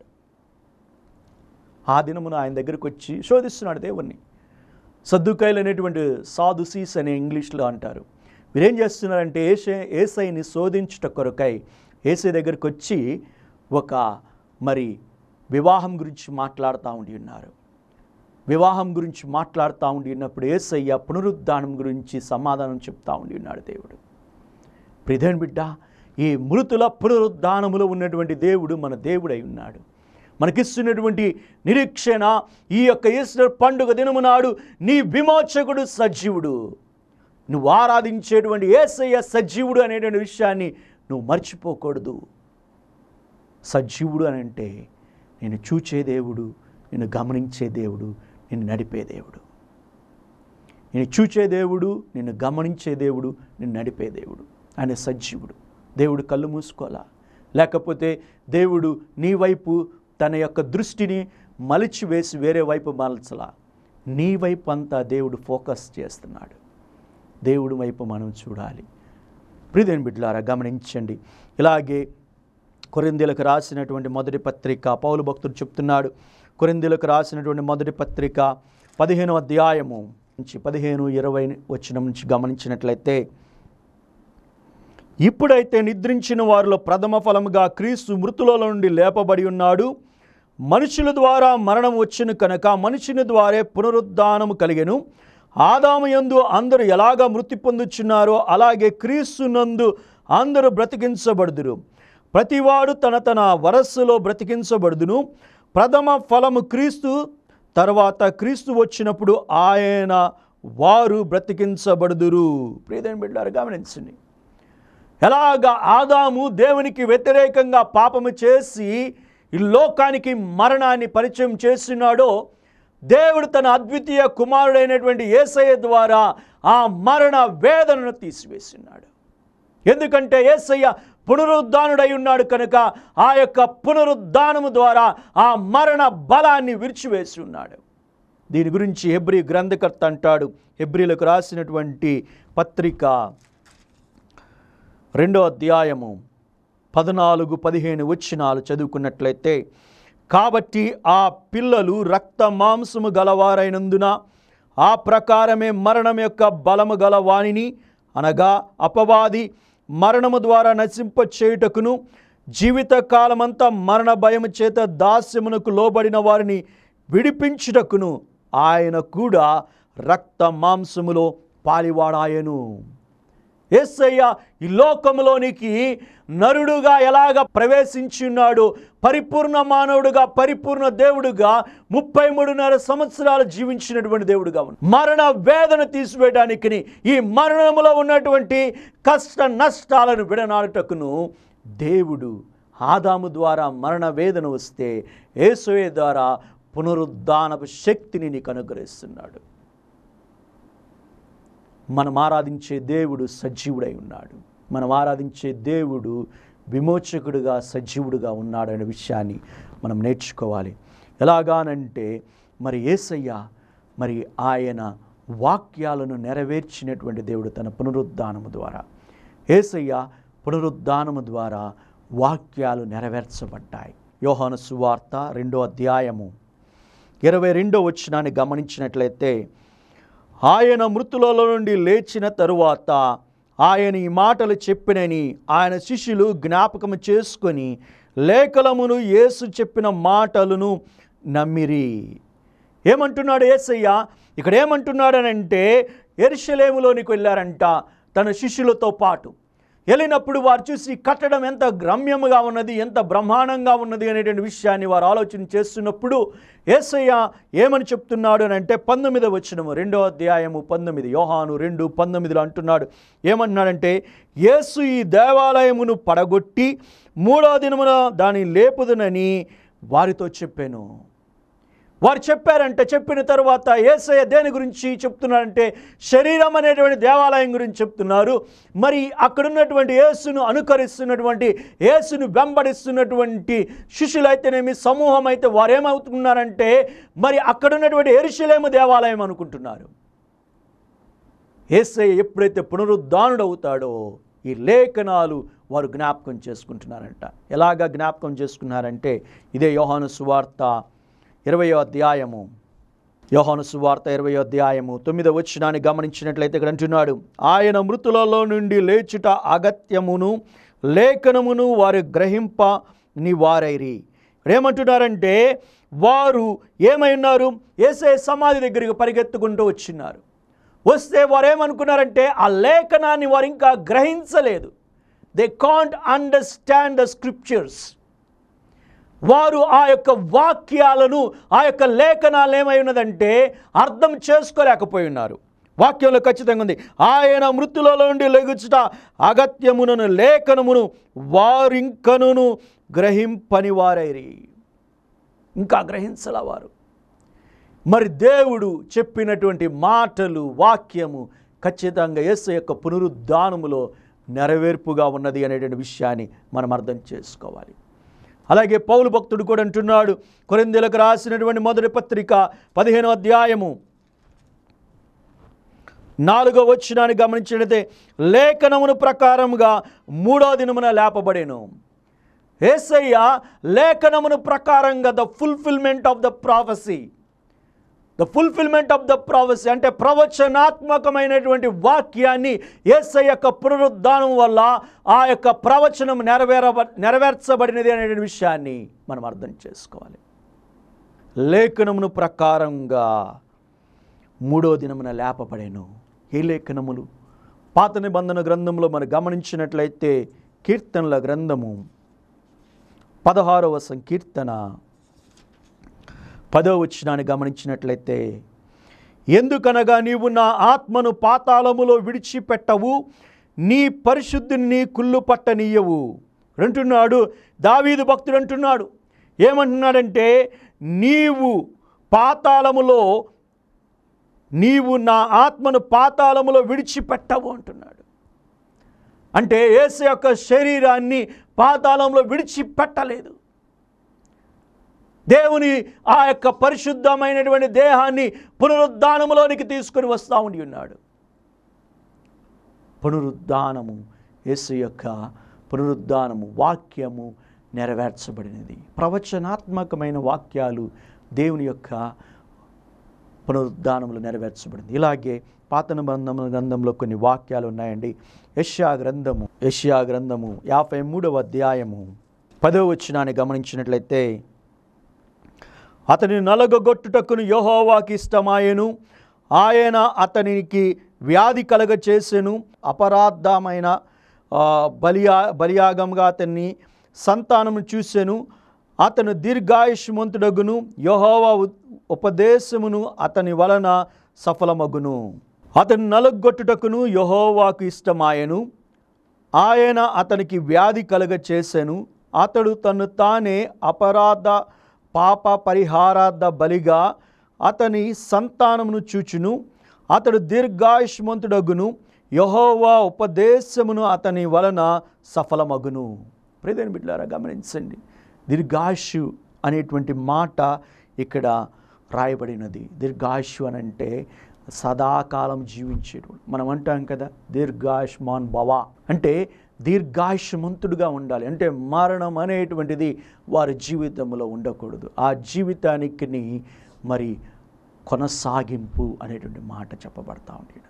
S1: ఆ దినమున ఆయన దగ్గరికి వచ్చి శోధిస్తున్నాడు దేవుణ్ణి సద్దుకాయలు అనేటువంటి సాధుసీస్ అనే ఇంగ్లీష్లో అంటారు వీరేం చేస్తున్నారంటే ఏసే ఏసైని శోధించుట కొరకై ఏసై దగ్గరికి వచ్చి ఒక మరి వివాహం గురించి మాట్లాడుతూ ఉండి ఉన్నారు వివాహం గురించి మాట్లాడుతూ ఉండి ఉన్నప్పుడు ఏసయ్య పునరుద్ధానం గురించి సమాధానం చెప్తా ఉండి ఉన్నాడు దేవుడు ప్రిధేన్ బిడ్డ ఈ మృతుల పునరుద్ధానములో ఉన్నటువంటి దేవుడు మన దేవుడై ఉన్నాడు మనకిస్తున్నటువంటి నిరీక్షణ ఈ యొక్క ఈస్టర్ పండుగ దినము నాడు నీ విమోచకుడు సజీవుడు నువ్వు ఆరాధించేటువంటి ఏసయ్య సజీవుడు అనేటువంటి విషయాన్ని నువ్వు మర్చిపోకూడదు సజీవుడు అని అంటే నేను చూచే దేవుడు నేను గమనించే దేవుడు నిన్ను నడిపే దేవుడు నేను చూచే దేవుడు నిన్ను గమనించే దేవుడు నిన్ను నడిపే దేవుడు ఆయన సజీవుడు దేవుడు కళ్ళు మూసుకోవాలా లేకపోతే దేవుడు నీ వైపు తన యొక్క దృష్టిని మలిచి వేసి వేరే వైపు మలచలా నీ వైపు అంతా దేవుడు ఫోకస్ చేస్తున్నాడు దేవుడి వైపు మనం చూడాలి ప్రియదేని బిడ్డలారా గమనించండి ఇలాగే కొరిందీలకు రాసినటువంటి మొదటి పత్రిక పౌలు భక్తుడు చెప్తున్నాడు కొరిందీలకు రాసినటువంటి మొదటి పత్రిక పదిహేను అధ్యాయము నుంచి పదిహేను ఇరవై వచ్చిన నుంచి గమనించినట్లయితే ఇప్పుడైతే నిద్రించిన వారిలో ప్రథమ ఫలముగా క్రీస్తు మృతులలో నుండి లేపబడి ఉన్నాడు మనుషుల ద్వారా మరణం వచ్చిన కనుక మనుషుని ద్వారే పునరుద్ధానము కలిగెను ఆదాము యందు అందరూ ఎలాగ మృతి పొందుచున్నారో అలాగే క్రీస్తు నందు అందరూ బ్రతికించబడుదురు ప్రతివాడు తన తన వరస్సులో బ్రతికించబడుదును ప్రథమ ఫలము క్రీస్తు తర్వాత క్రీస్తు వచ్చినప్పుడు ఆయన వారు బ్రతికించబడుదురు ప్రియదని బిడ్డారు గమనించండి ఎలాగ ఆదాము దేవునికి వ్యతిరేకంగా పాపము చేసి ఈ లోకానికి మరణాన్ని పరిచయం చేస్తున్నాడో దేవుడు తన అద్వితీయ కుమారుడైనటువంటి యేసయ్య ద్వారా ఆ మరణ వేదనను తీసివేస్తున్నాడు ఎందుకంటే యేసయ్య పునరుద్ధానుడై ఉన్నాడు కనుక ఆ యొక్క పునరుద్ధానము ద్వారా ఆ మరణ బలాన్ని విరిచివేసి ఉన్నాడు దీని గురించి హెబ్రి గ్రంథకర్త అంటాడు హెబ్రిలకు రాసినటువంటి పత్రిక రెండో అధ్యాయము పద్నాలుగు పదిహేను వచ్చినాలు చదువుకున్నట్లయితే కాబట్టి ఆ పిల్లలు రక్త మాంసము గలవారైనందున ఆ ప్రకారమే మరణం యొక్క బలము గల వాణిని అనగా అపవాది మరణము ద్వారా నశింప చేయుటకును జీవిత కాలమంతా మరణ భయము చేత దాస్యమునకు లోబడిన వారిని విడిపించుటకును ఆయన కూడా రక్త మాంసములో పాలివాడాయను యేసయ్య ఈ లోకంలోనికి నరుడుగా ఎలాగ ప్రవేశించున్నాడు పరిపూర్ణ మానవుడుగా పరిపూర్ణ దేవుడుగా ముప్పై మూడున్నర సంవత్సరాలు జీవించినటువంటి దేవుడుగా ఉన్నాడు మరణ వేదన తీసివేయడానికి ఈ మరణములో ఉన్నటువంటి కష్ట నష్టాలను విడనాడుటకును దేవుడు ఆదాము ద్వారా మరణ వేదన వస్తే యేసయ్య ద్వారా పునరుద్ధానపు శక్తిని నీకు అనుగ్రహిస్తున్నాడు మనం ఆరాధించే దేవుడు సజీవుడై ఉన్నాడు మనం ఆరాధించే దేవుడు విమోచకుడుగా సజీవుడుగా ఉన్నాడనే విషయాన్ని మనం నేర్చుకోవాలి ఎలాగానంటే మరి ఏసయ్య మరి ఆయన వాక్యాలను నెరవేర్చినటువంటి దేవుడు తన పునరుద్ధానము ద్వారా ఏసయ్య పునరుద్ధానము ద్వారా వాక్యాలు నెరవేర్చబడ్డాయి యోహాను సువార్త రెండో అధ్యాయము ఇరవై రెండో వచ్చినాన్ని గమనించినట్లయితే ఆయన మృతులలో నుండి లేచిన తరువాత ఆయన ఈ మాటలు చెప్పినని ఆయన శిష్యులు జ్ఞాపకం చేసుకొని లేఖలమును యేసు చెప్పిన మాటలను నమ్మిరి ఏమంటున్నాడు యేసయ్య ఇక్కడ ఏమంటున్నాడనంటే ఎరుషలేములోనికి వెళ్ళారంట తన శిష్యులతో పాటు వెళ్ళినప్పుడు వారు చూసి కట్టడం ఎంత గ్రమ్యముగా ఉన్నది ఎంత బ్రహ్మాండంగా ఉన్నది అనేటువంటి విషయాన్ని వారు ఆలోచన చేస్తున్నప్పుడు ఏసయ్య ఏమని చెప్తున్నాడు అని అంటే పంతొమ్మిది వచ్చినము రెండో అధ్యాయము పంతొమ్మిది యోహాను రెండు పంతొమ్మిదిలో అంటున్నాడు ఏమంటున్నాడంటే యేసు ఈ దేవాలయమును పడగొట్టి మూడో దినమున దాన్ని లేపుదునని వారితో చెప్పాను వారు చెప్పారంటే చెప్పిన తర్వాత ఏసయ్య దేని గురించి చెప్తున్నారంటే శరీరం అనేటువంటి దేవాలయం గురించి చెప్తున్నారు మరి అక్కడున్నటువంటి యేసును అనుకరిస్తున్నటువంటి యేసును వెంబడిస్తున్నటువంటి శిష్యులైతేనేమి సమూహం అయితే వారు ఏమవుతున్నారంటే మరి అక్కడున్నటువంటి ఎరుషలేము దేవాలయం అనుకుంటున్నారు ఏసయ్య ఎప్పుడైతే పునరుద్ధానుడవుతాడో ఈ లేఖనాలు వారు జ్ఞాపకం చేసుకుంటున్నారంట ఎలాగ జ్ఞాపకం చేసుకున్నారంటే ఇదే యోహాను సువార్త ఇరవయో అధ్యాయము యోహాను సువార్త ఇరవయో అధ్యాయము తొమ్మిదో వచ్చినాన్ని గమనించినట్లయితే ఇక్కడ అంటున్నాడు ఆయన మృతులలో నుండి లేచుట అగత్యమును లేఖనమును వారు గ్రహింప నివారైరి ఏమంటున్నారంటే వారు ఏమై ఉన్నారు ఏసే సమాధి దగ్గరికి పరిగెత్తుకుంటూ వచ్చిన్నారు వస్తే వారు ఏమనుకున్నారంటే ఆ లేఖనాన్ని వారు ఇంకా గ్రహించలేదు they can't understand the scriptures వారు ఆ యొక్క వాక్యాలను ఆ యొక్క లేఖనాలు ఏమై ఉన్నదంటే అర్థం చేసుకోలేకపోయి ఉన్నారు వాక్యంలో ఖచ్చితంగా ఉంది ఆయన మృతులలో నుండి లెగుచుట అగత్యమునను లేఖనమును వారింకను గ్రహింపని వారైరి ఇంకా గ్రహించల వారు మరి దేవుడు చెప్పినటువంటి మాటలు వాక్యము ఖచ్చితంగా యేసు యొక్క పునరుద్ధానములో నెరవేర్పుగా ఉన్నది అనేటువంటి విషయాన్ని మనం అర్థం చేసుకోవాలి అలాగే పౌలు భక్తుడు కూడా అంటున్నాడు కొరిందెలకు రాసినటువంటి మొదటి పత్రిక పదిహేనో అధ్యాయము నాలుగో వచ్చినాన్ని గమనించినట్లయితే లేఖనమును ప్రకారముగా మూడో దినమున లేపబడేను ఏసయ్య లేఖనమును ప్రకారంగా the fulfilment of the prophecy the fulfilment of the prophecy అంటే ప్రవచనాత్మకమైనటువంటి వాక్యాన్ని యేసయ్య యొక్క పునరుద్ధానం వల్ల ఆ యొక్క ప్రవచనం నెరవేర నెరవేర్చబడినది అనే విషయాన్ని మనం అర్థం చేసుకోవాలి లేఖనమును ప్రకారంగా మూడో దినమున లేపబడేను ఏ లేఖనములు పాత నిబంధన గ్రంథంలో మనం గమనించినట్లయితే కీర్తనల గ్రంథము పదహారవ సంకీర్తన పదో వచ్చినాన్ని గమనించినట్లయితే ఎందుకనగా నీవు నా ఆత్మను పాతాళములో విడిచిపెట్టవు నీ పరిశుద్ధిని కుళ్ళు పట్టనీయవు అంటున్నాడు దావీదు భక్తుడు అంటున్నాడు ఏమంటున్నాడంటే నీవు పాతాళములో నీవు నా ఆత్మను పాతాళములో విడిచిపెట్టవు అంటున్నాడు అంటే యేసు యొక్క శరీరాన్ని పాతాళంలో విడిచిపెట్టలేదు దేవుని ఆ యొక్క పరిశుద్ధమైనటువంటి దేహాన్ని పునరుద్ధానములోనికి తీసుకొని వస్తూ ఉండి ఉన్నాడు పునరుద్ధానము యేసు యొక్క పునరుద్ధానము వాక్యము నెరవేర్చబడినది ప్రవచనాత్మకమైన వాక్యాలు దేవుని యొక్క పునరుద్ధానములు నెరవేర్చబడింది ఇలాగే పాత నిబంధన గ్రంథంలో కొన్ని వాక్యాలు ఉన్నాయండి యష్యా గ్రంథము యష్యా గ్రంథము యాభై మూడవ అధ్యాయము పదవ వచ్చినాన్ని గమనించినట్లయితే అతని నలగొట్టుటకును యెహోవాకి ఇష్టమాయెను ఆయన అతనికి వ్యాధి కలగ చేసెను అపరాధమైన ఆ, బలియా బలియాగంగా అతన్ని సంతానము చూసెను అతను దీర్ఘాయుష్మంతుడగును యెహోవా ఉ- ఉపదేశమును అతని వలన సఫలమగును అతని నలగొట్టుటకును యెహోవాకు ఇష్టమాయెను ఆయన అతనికి వ్యాధి కలగ చేసెను అతడు తను తానే అపరాధ పాప పరిహారార్థ బలిగా అతని సంతానమును చూచును అతడు దీర్ఘాయుష్మంతుడగును యహోవా ఉపదేశమును అతని వలన సఫలమగును ప్రియదేని బిడ్డారా గమనించండి దీర్ఘాయుషు అనేటువంటి మాట ఇక్కడ రాయబడినది దీర్ఘాయుషు అని అంటే సదాకాలం జీవించేడు మనం అంటాం కదా దీర్ఘాయుష్మాన్ భవ అంటే దీర్ఘాయుష్మంతుడుగా ఉండాలి అంటే మరణం అనేటువంటిది వారి జీవితంలో ఉండకూడదు ఆ జీవితానికి మరి కొనసాగింపు అనేటువంటి మాట చెప్పబడతా ఉండేది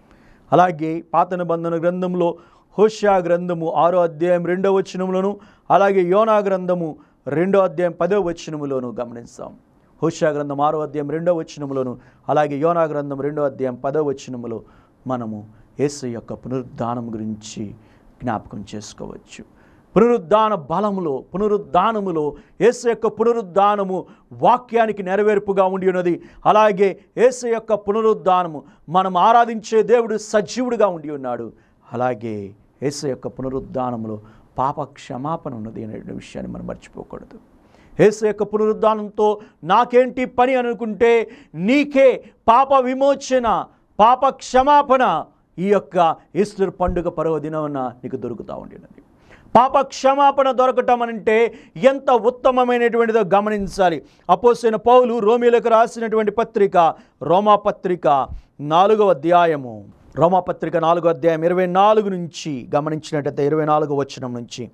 S1: అలాగే పాత నిబంధన గ్రంథంలో హోషా గ్రంథము ఆరో అధ్యాయం రెండో వచనములోను అలాగే యోనా గ్రంథము రెండో అధ్యాయం పదో వచనములోను గమనిస్తాం హోషా గ్రంథం ఆరో అధ్యాయం రెండో వచనములోను అలాగే యోనా గ్రంథం రెండో అధ్యాయం పదో వచనములో మనము యేసు యొక్క పునరుద్ధానం గురించి జ్ఞాపకం చేసుకోవచ్చు పునరుద్ధాన బలములో పునరుద్ధానములో యేసు యొక్క పునరుద్ధానము వాక్యానికి నెరవేర్పుగా ఉండి ఉన్నది అలాగే యేసు యొక్క పునరుద్ధానము మనం ఆరాధించే దేవుడు సజీవుడిగా ఉండి ఉన్నాడు అలాగే యేసు యొక్క పునరుద్ధానములో పాప క్షమాపణ ఉన్నది అనే విషయాన్ని మనం మర్చిపోకూడదు యేసు యొక్క పునరుద్ధానంతో నాకేంటి పని అని అనుకుంటే నీకే పాప విమోచన పాప క్షమాపణ ఈ యొక్క ఈస్టర్ పండుగ పర్వదినమున నీకు దొరుకుతూ ఉండినది పాప క్షమాపణ దొరకటం అంటే ఎంత ఉత్తమమైనటువంటిదో గమనించాలి అపోసైన పౌలు రోమిలకు రాసినటువంటి పత్రిక రోమా పత్రిక నాలుగవ అధ్యాయము రోమా పత్రిక నాలుగో అధ్యాయం ఇరవై నాలుగు నుంచి గమనించినట్టయితే ఇరవై నాలుగో వచనం నుంచి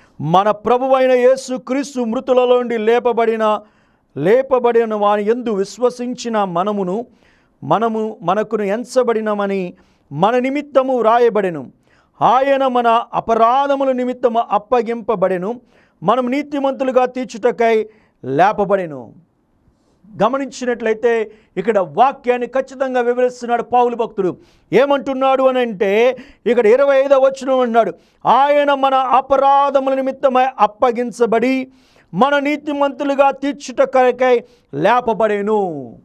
S1: మన ప్రభువైన యేసు క్రీస్తు మృతులలో నుండి లేపబడిన లేపబడిన వాని ఎందు విశ్వసించిన మనమును మనము మనకును ఎంచబడినమని మన నిమిత్తము వ్రాయబడెను ఆయన మన అపరాధముల నిమిత్తము అప్పగింపబడెను మనం నీతిమంతులుగా తీర్చుటకై లేపబడెను గమనించినట్లయితే ఇక్కడ వాక్యాన్ని ఖచ్చితంగా వివరిస్తున్నాడు పావులు భక్తుడు ఏమంటున్నాడు అని అంటే ఇక్కడ ఇరవై ఐదవ వచనం అన్నాడు ఆయన మన అపరాధముల నిమిత్తమై అప్పగించబడి మన నీతిమంతులుగా తీర్చుటకై లేపబడేను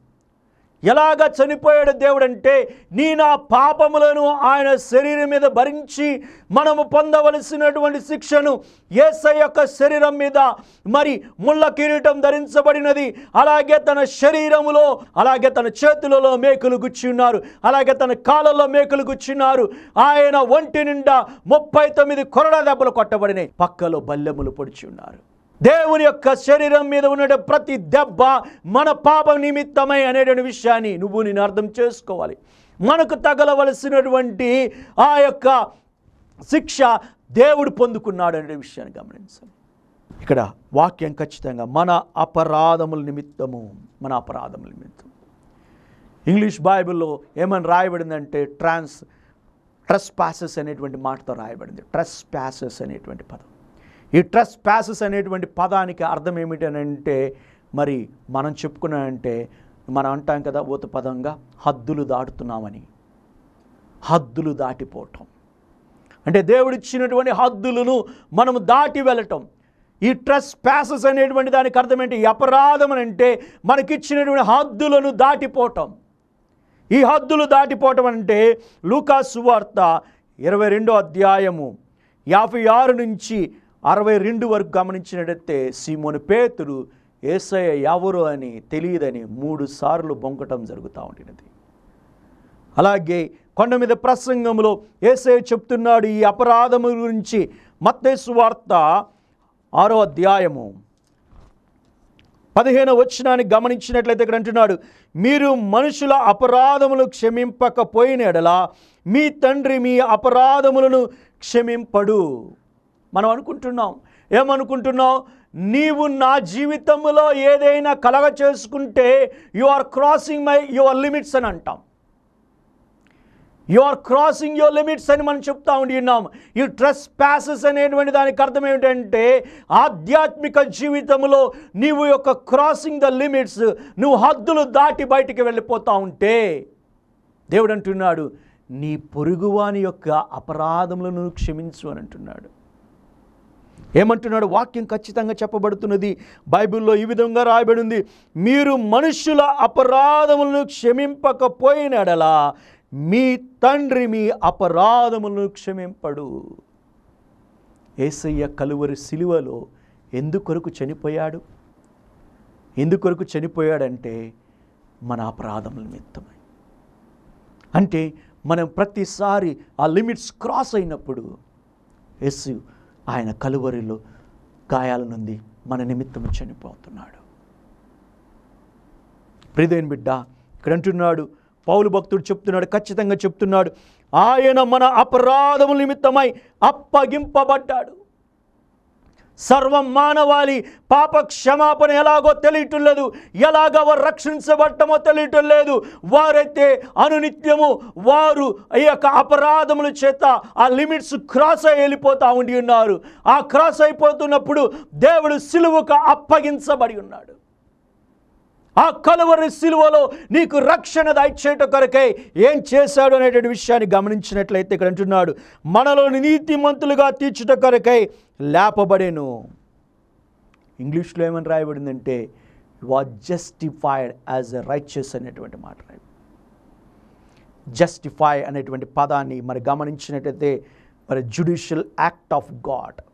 S1: ఎలాగ చనిపోయాడు దేవుడు అంటే నీ నా పాపములను ఆయన శరీరం మీద భరించి మనము పొందవలసినటువంటి శిక్షను ఏసై యొక్క శరీరం మీద మరి ముళ్ళ కిరీటం ధరించబడినది అలాగే తన శరీరములో అలాగే తన చేతులలో మేకులు గుచ్చి ఉన్నారు అలాగే తన కాళ్ళలో మేకులు గుచ్చిన్నారు ఆయన ఒంటి నిండా ముప్పై తొమ్మిది కొరడా దెబ్బలు కొట్టబడినాయి పక్కలో బల్లెములు పొడిచి ఉన్నారు దేవుని యొక్క శరీరం మీద ఉన్న ప్రతి దెబ్బ మన పాప నిమిత్తమై అనేటువంటి విషయాన్ని నువ్వు నేను అర్థం చేసుకోవాలి మనకు తగలవలసినటువంటి ఆ యొక్క శిక్ష దేవుడు పొందుకున్నాడు అనే విషయాన్ని గమనించాలి ఇక్కడ వాక్యం ఖచ్చితంగా మన అపరాధముల నిమిత్తము మన అపరాధముల నిమిత్తం ఇంగ్లీష్ బైబిల్లో ఏమని రాయబడిందంటే ట్రాన్స్ ట్రస్ ప్యాసెస్ అనేటువంటి మాటతో రాయబడింది ట్రస్ ప్యాసెస్ అనేటువంటి పదం ఈ ట్రస్ ప్యాసెస్ అనేటువంటి పదానికి అర్థం ఏమిటనంటే మరి మనం చెప్పుకున్నామంటే మనం అంటాం కదా ఊత పదంగా హద్దులు దాటుతున్నామని హద్దులు దాటిపోవటం అంటే దేవుడిచ్చినటువంటి హద్దులను మనము దాటి వెళ్ళటం ఈ ట్రస్ ప్యాసెస్ అనేటువంటి దానికి అర్థం ఏంటి ఈ అపరాధం అని అంటే మనకిచ్చినటువంటి హద్దులను దాటిపోవటం ఈ హద్దులు దాటిపోవటం అంటే లూకా సువార్త ఇరవై రెండో అధ్యాయము యాభై ఆరు నుంచి అరవై రెండు వరకు గమనించినట్టయితే సీమోని పేతురు ఏసయ్య ఎవరు అని తెలియదని మూడు సార్లు బొంకటం జరుగుతూ ఉండినది అలాగే కొండ మీద ప్రసంగంలో ఏసయ్య చెప్తున్నాడు ఈ అపరాధము గురించి మత్తేసు వార్త ఆరో అధ్యాయము పదిహేను వచ్చినాన్ని గమనించినట్లయితే ఇక్కడ అంటున్నాడు మీరు మనుషుల అపరాధములు క్షమింపకపోయిన ఎడల మీ తండ్రి మీ అపరాధములను క్షమింపడు మనం అనుకుంటున్నాం ఏమనుకుంటున్నాం నీవు నా జీవితంలో ఏదైనా కలగ చేసుకుంటే you are crossing my your limits అని అంటాం you are crossing your limits అని మనం చెప్తా ఉండి ఉన్నాం ఈ ట్రెస్ ప్యాసెస్ అనేటువంటి దానికి అర్థం ఏమిటంటే ఆధ్యాత్మిక జీవితంలో నీవు యొక్క క్రాసింగ్ ద లిమిట్స్ నువ్వు హద్దులు దాటి బయటికి వెళ్ళిపోతా ఉంటే దేవుడు అంటున్నాడు నీ పొరుగువాని యొక్క అపరాధములను క్షమించు అని అంటున్నాడు ఏమంటున్నాడు వాక్యం ఖచ్చితంగా చెప్పబడుతున్నది బైబిల్లో ఈ విధంగా రాయబడింది మీరు మనుషుల అపరాధములను క్షమింపకపోయినడలా మీ తండ్రి మీ అపరాధములను క్షమింపడు ఏసయ్య కలువరి సిలువలో ఎందుకొరకు చనిపోయాడు ఎందుకొరకు చనిపోయాడంటే మన అపరాధముల నిమిత్తమై అంటే మనం ప్రతిసారి ఆ లిమిట్స్ క్రాస్ అయినప్పుడు యేసు ఆయన కలువరిలో గాయాల నుండి మన నిమిత్తము చనిపోతున్నాడు ప్రిదేన్ బిడ్డ ఇక్కడ అంటున్నాడు పౌలు భక్తుడు చెప్తున్నాడు ఖచ్చితంగా చెప్తున్నాడు ఆయన మన అపరాధముల నిమిత్తమై అప్పగింపబడ్డాడు సర్వం మానవాళి పాప క్షమాపణ ఎలాగో తెలియటం లేదు ఎలాగ వారు రక్షించబడటమో తెలియటం లేదు వారైతే అనునిత్యము వారు ఈ యొక్క అపరాధముల చేత ఆ లిమిట్స్ క్రాస్ అయి వెళ్ళిపోతూ ఉండి ఉన్నారు ఆ క్రాస్ అయిపోతున్నప్పుడు దేవుడు సిలువకు అప్పగించబడి ఉన్నాడు ఆ కలువరి సిలువలో నీకు రక్షణ దయచేట కొరకై ఏం చేశాడు అనేటువంటి విషయాన్ని గమనించినట్లయితే ఇక్కడ అంటున్నాడు మనలోని నీతిమంతులుగా తీర్చుట కొరకై లేపబడేను ఇంగ్లీష్లో ఏమని రాయబడిందంటే was justified as a righteous అనేటువంటి మాట రాయ జస్టిఫై అనేటువంటి పదాన్ని మరి గమనించినట్లయితే మరి జుడిషియల్ యాక్ట్ ఆఫ్ గాడ్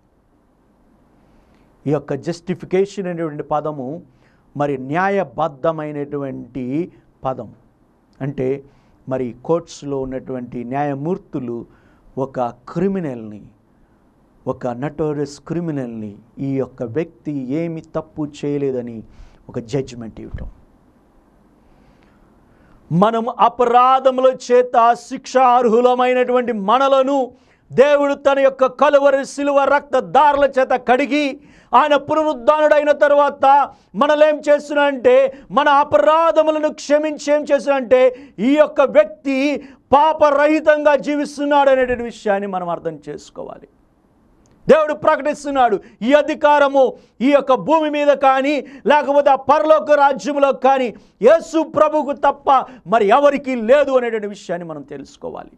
S1: ఈ యొక్క జస్టిఫికేషన్ అనేటువంటి పదము మరి న్యాయబద్ధమైనటువంటి పదం అంటే మరి కోర్ట్స్లో ఉన్నటువంటి న్యాయమూర్తులు ఒక క్రిమినల్ని ఒక నటోరస్ క్రిమినల్ని ఈ యొక్క వ్యక్తి ఏమి తప్పు చేయలేదని ఒక జడ్జిమెంట్ ఇవ్వటం మనం అపరాధముల చేత శిక్షార్హులమైనటువంటి మనలను దేవుడు తన యొక్క కలువరి శిలువ రక్త దారుల చేత కడిగి ఆయన పునరుద్ధానుడైన తర్వాత మనలేం చేస్తున్నాడంటే మన అపరాధములను క్షమించి ఏం చేస్తున్నాడంటే ఈ యొక్క వ్యక్తి పాపరహితంగా జీవిస్తున్నాడు అనేటువంటి విషయాన్ని మనం అర్థం చేసుకోవాలి దేవుడు ప్రకటిస్తున్నాడు ఈ అధికారము ఈ యొక్క భూమి మీద కానీ లేకపోతే ఆ పరలోక రాజ్యంలో కానీ యేసు ప్రభుకు తప్ప మరి ఎవరికీ లేదు అనేటువంటి విషయాన్ని మనం తెలుసుకోవాలి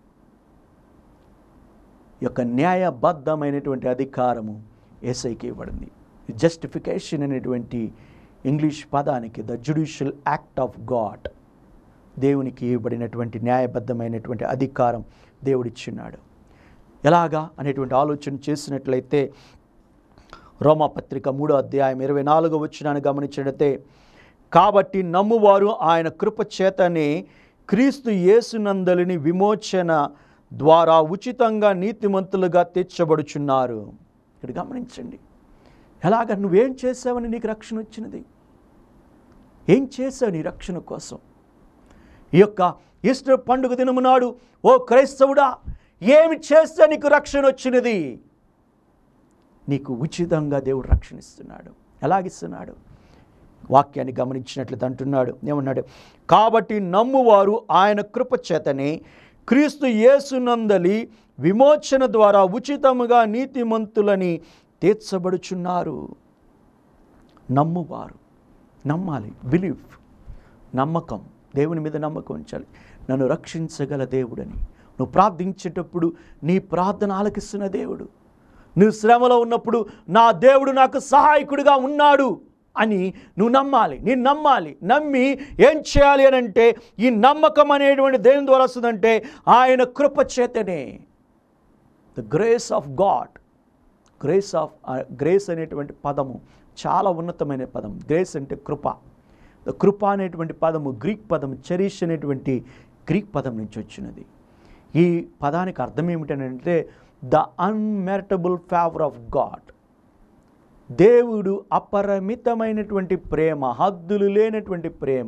S1: ఈ యొక్క న్యాయబద్ధమైనటువంటి అధికారము ఏసైకి ఇవ్వబడింది జస్టిఫికేషన్ అనేటువంటి ఇంగ్లీష్ పదానికి the judicial act of God దేవునికి ఇవ్వబడినటువంటి న్యాయబద్ధమైనటువంటి అధికారం దేవుడిచ్చిన్నాడు ఎలాగా అనేటువంటి ఆలోచన చేసినట్లయితే రోమాపత్రిక మూడో అధ్యాయం ఇరవై నాలుగో వచ్చినాన్ని గమనించినట్లయితే కాబట్టి నమ్మువారు ఆయన కృప చేతనే క్రీస్తు యేసునందలిని విమోచన ద్వారా ఉచితంగా నీతిమంతులుగా తీర్చబడుచున్నారు ఇక్కడ గమనించండి ఎలాగ నువ్వేం చేసావని నీకు రక్షణ వచ్చినది ఏం చేసావు నీ రక్షణ కోసం ఈ యొక్క ఈస్టర్ పండుగ దినము నాడు ఓ క్రైస్తవుడా ఏమి చేస్తే నీకు రక్షణ వచ్చినది నీకు ఉచితంగా దేవుడు రక్షణ ఇస్తున్నాడు ఎలాగిస్తున్నాడు వాక్యాన్ని గమనించినట్లయితే అంటున్నాడు ఏమన్నాడు కాబట్టి నమ్మువారు ఆయన కృప చేతనే క్రీస్తు యేసునందలి విమోచన ద్వారా ఉచితముగా నీతిమంతులని తీర్చబడుచున్నారు నమ్మువారు నమ్మాలి బిలీవ్ నమ్మకం దేవుని మీద నమ్మకం ఉంచాలి నన్ను రక్షించగల దేవుడని నువ్వు ప్రార్థించేటప్పుడు నీ ప్రార్థన ఆలకిస్తున్న దేవుడు నువ్వు శ్రమలో ఉన్నప్పుడు నా దేవుడు నాకు సహాయకుడిగా ఉన్నాడు అని నువ్వు నమ్మాలి నేను నమ్మాలి నమ్మి ఏం చేయాలి అని అంటే ఈ నమ్మకం అనేటువంటి దేని ద్వారా వస్తుందంటే ఆయన కృప చేతనే the grace of God grace of grace అనేటువంటి పదము చాలా ఉన్నతమైన పదం గ్రేస్ అంటే కృప ద కృప అనేటువంటి పదము గ్రీక్ పదం చెరిష్ అనేటువంటి గ్రీక్ పదం నుంచి వచ్చినది ఈ పదానికి అర్థం ఏమిటంటే the unmeritable favour of God దేవుడు అపరిమితమైనటువంటి ప్రేమ హద్దులు లేనటువంటి ప్రేమ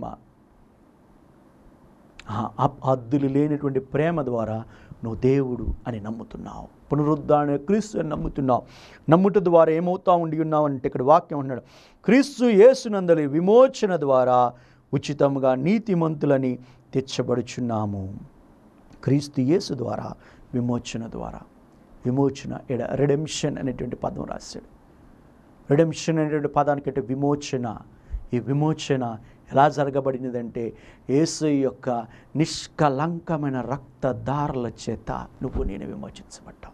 S1: ఆ అప్- హద్దులు లేనటువంటి ప్రేమ ద్వారా నువ్వు దేవుడు అని నమ్ముతున్నావు పునరుద్ధారణ క్రీస్తు అని నమ్ముతున్నావు నమ్ముట ద్వారా ఏమవుతా ఉండి ఉన్నావు అంటే ఇక్కడ వాక్యం ఉన్నాడు క్రీస్తు యేసునందలి విమోచన ద్వారా ఉచితంగా నీతిమంతులని తెచ్చబడుచున్నాము క్రీస్తు యేసు ద్వారా విమోచన ద్వారా విమోచన ఎడ రెడెంషన్ అనేటువంటి పదం రాశాడు రిడెంప్షన్ అనేటువంటి పదానికి అంటే విమోచన ఈ విమోచన ఎలా జరగబడినదంటే యేసు యొక్క నిష్కలంకమైన రక్తధారల చేత నువ్వు నేను విమోచించబడ్డావు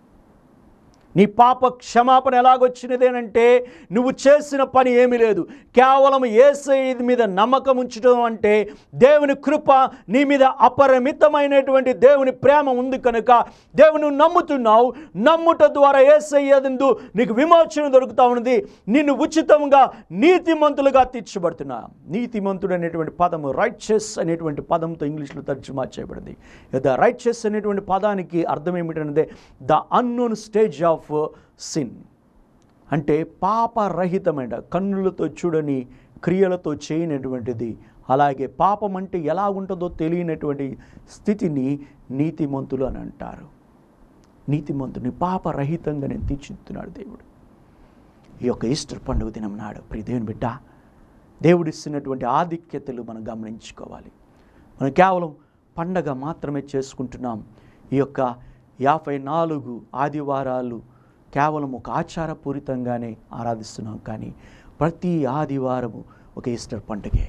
S1: నీ పాప క్షమాపణ ఎలాగొచ్చినదేనంటే నువ్వు చేసిన పని ఏమీ లేదు కేవలం ఏసై మీద నమ్మకం ఉంచడం అంటే దేవుని కృప నీ మీద అపరిమితమైనటువంటి దేవుని ప్రేమ ఉంది కనుక దేవుని నువ్వు నమ్ముతున్నావు నమ్ముట ద్వారా ఏసై ఏదందు నీకు విమోచన దొరుకుతా ఉన్నది నిన్ను ఉచితంగా నీతిమంతులుగా తీర్చబడుతున్నా నీతిమంతుడు అనేటువంటి పదము రైట్చెస్ అనేటువంటి పదంతో ఇంగ్లీష్లో తర్జుమా చేయబడింది ద రైట్చెస్ అనేటువంటి పదానికి అర్థం ఏమిటంటే the unknown stage of sin అంటే పాపరహితమైన కన్నులతో చూడని క్రియలతో చేయనటువంటిది అలాగే పాపం అంటే ఎలా ఉంటుందో తెలియనటువంటి స్థితిని నీతిమంతులు అని అంటారు నీతిమంతుని పాపరహితంగా నేను తీర్చిదిద్దున్నాడు దేవుడు ఈ యొక్క ఈస్టర్ పండుగ దినం నాడు ప్రియ దేవుని బిడ్డ దేవుడిస్తున్నటువంటి ఆధిక్యతలు మనం గమనించుకోవాలి మనం కేవలం పండగ మాత్రమే చేసుకుంటున్నాం ఈ యొక్క యాభై నాలుగు ఆదివారాలు కేవలం ఒక ఆచారపూరితంగానే ఆరాధిస్తున్నాం కానీ ప్రతి ఆదివారము ఒక ఈస్టర్ పండుగే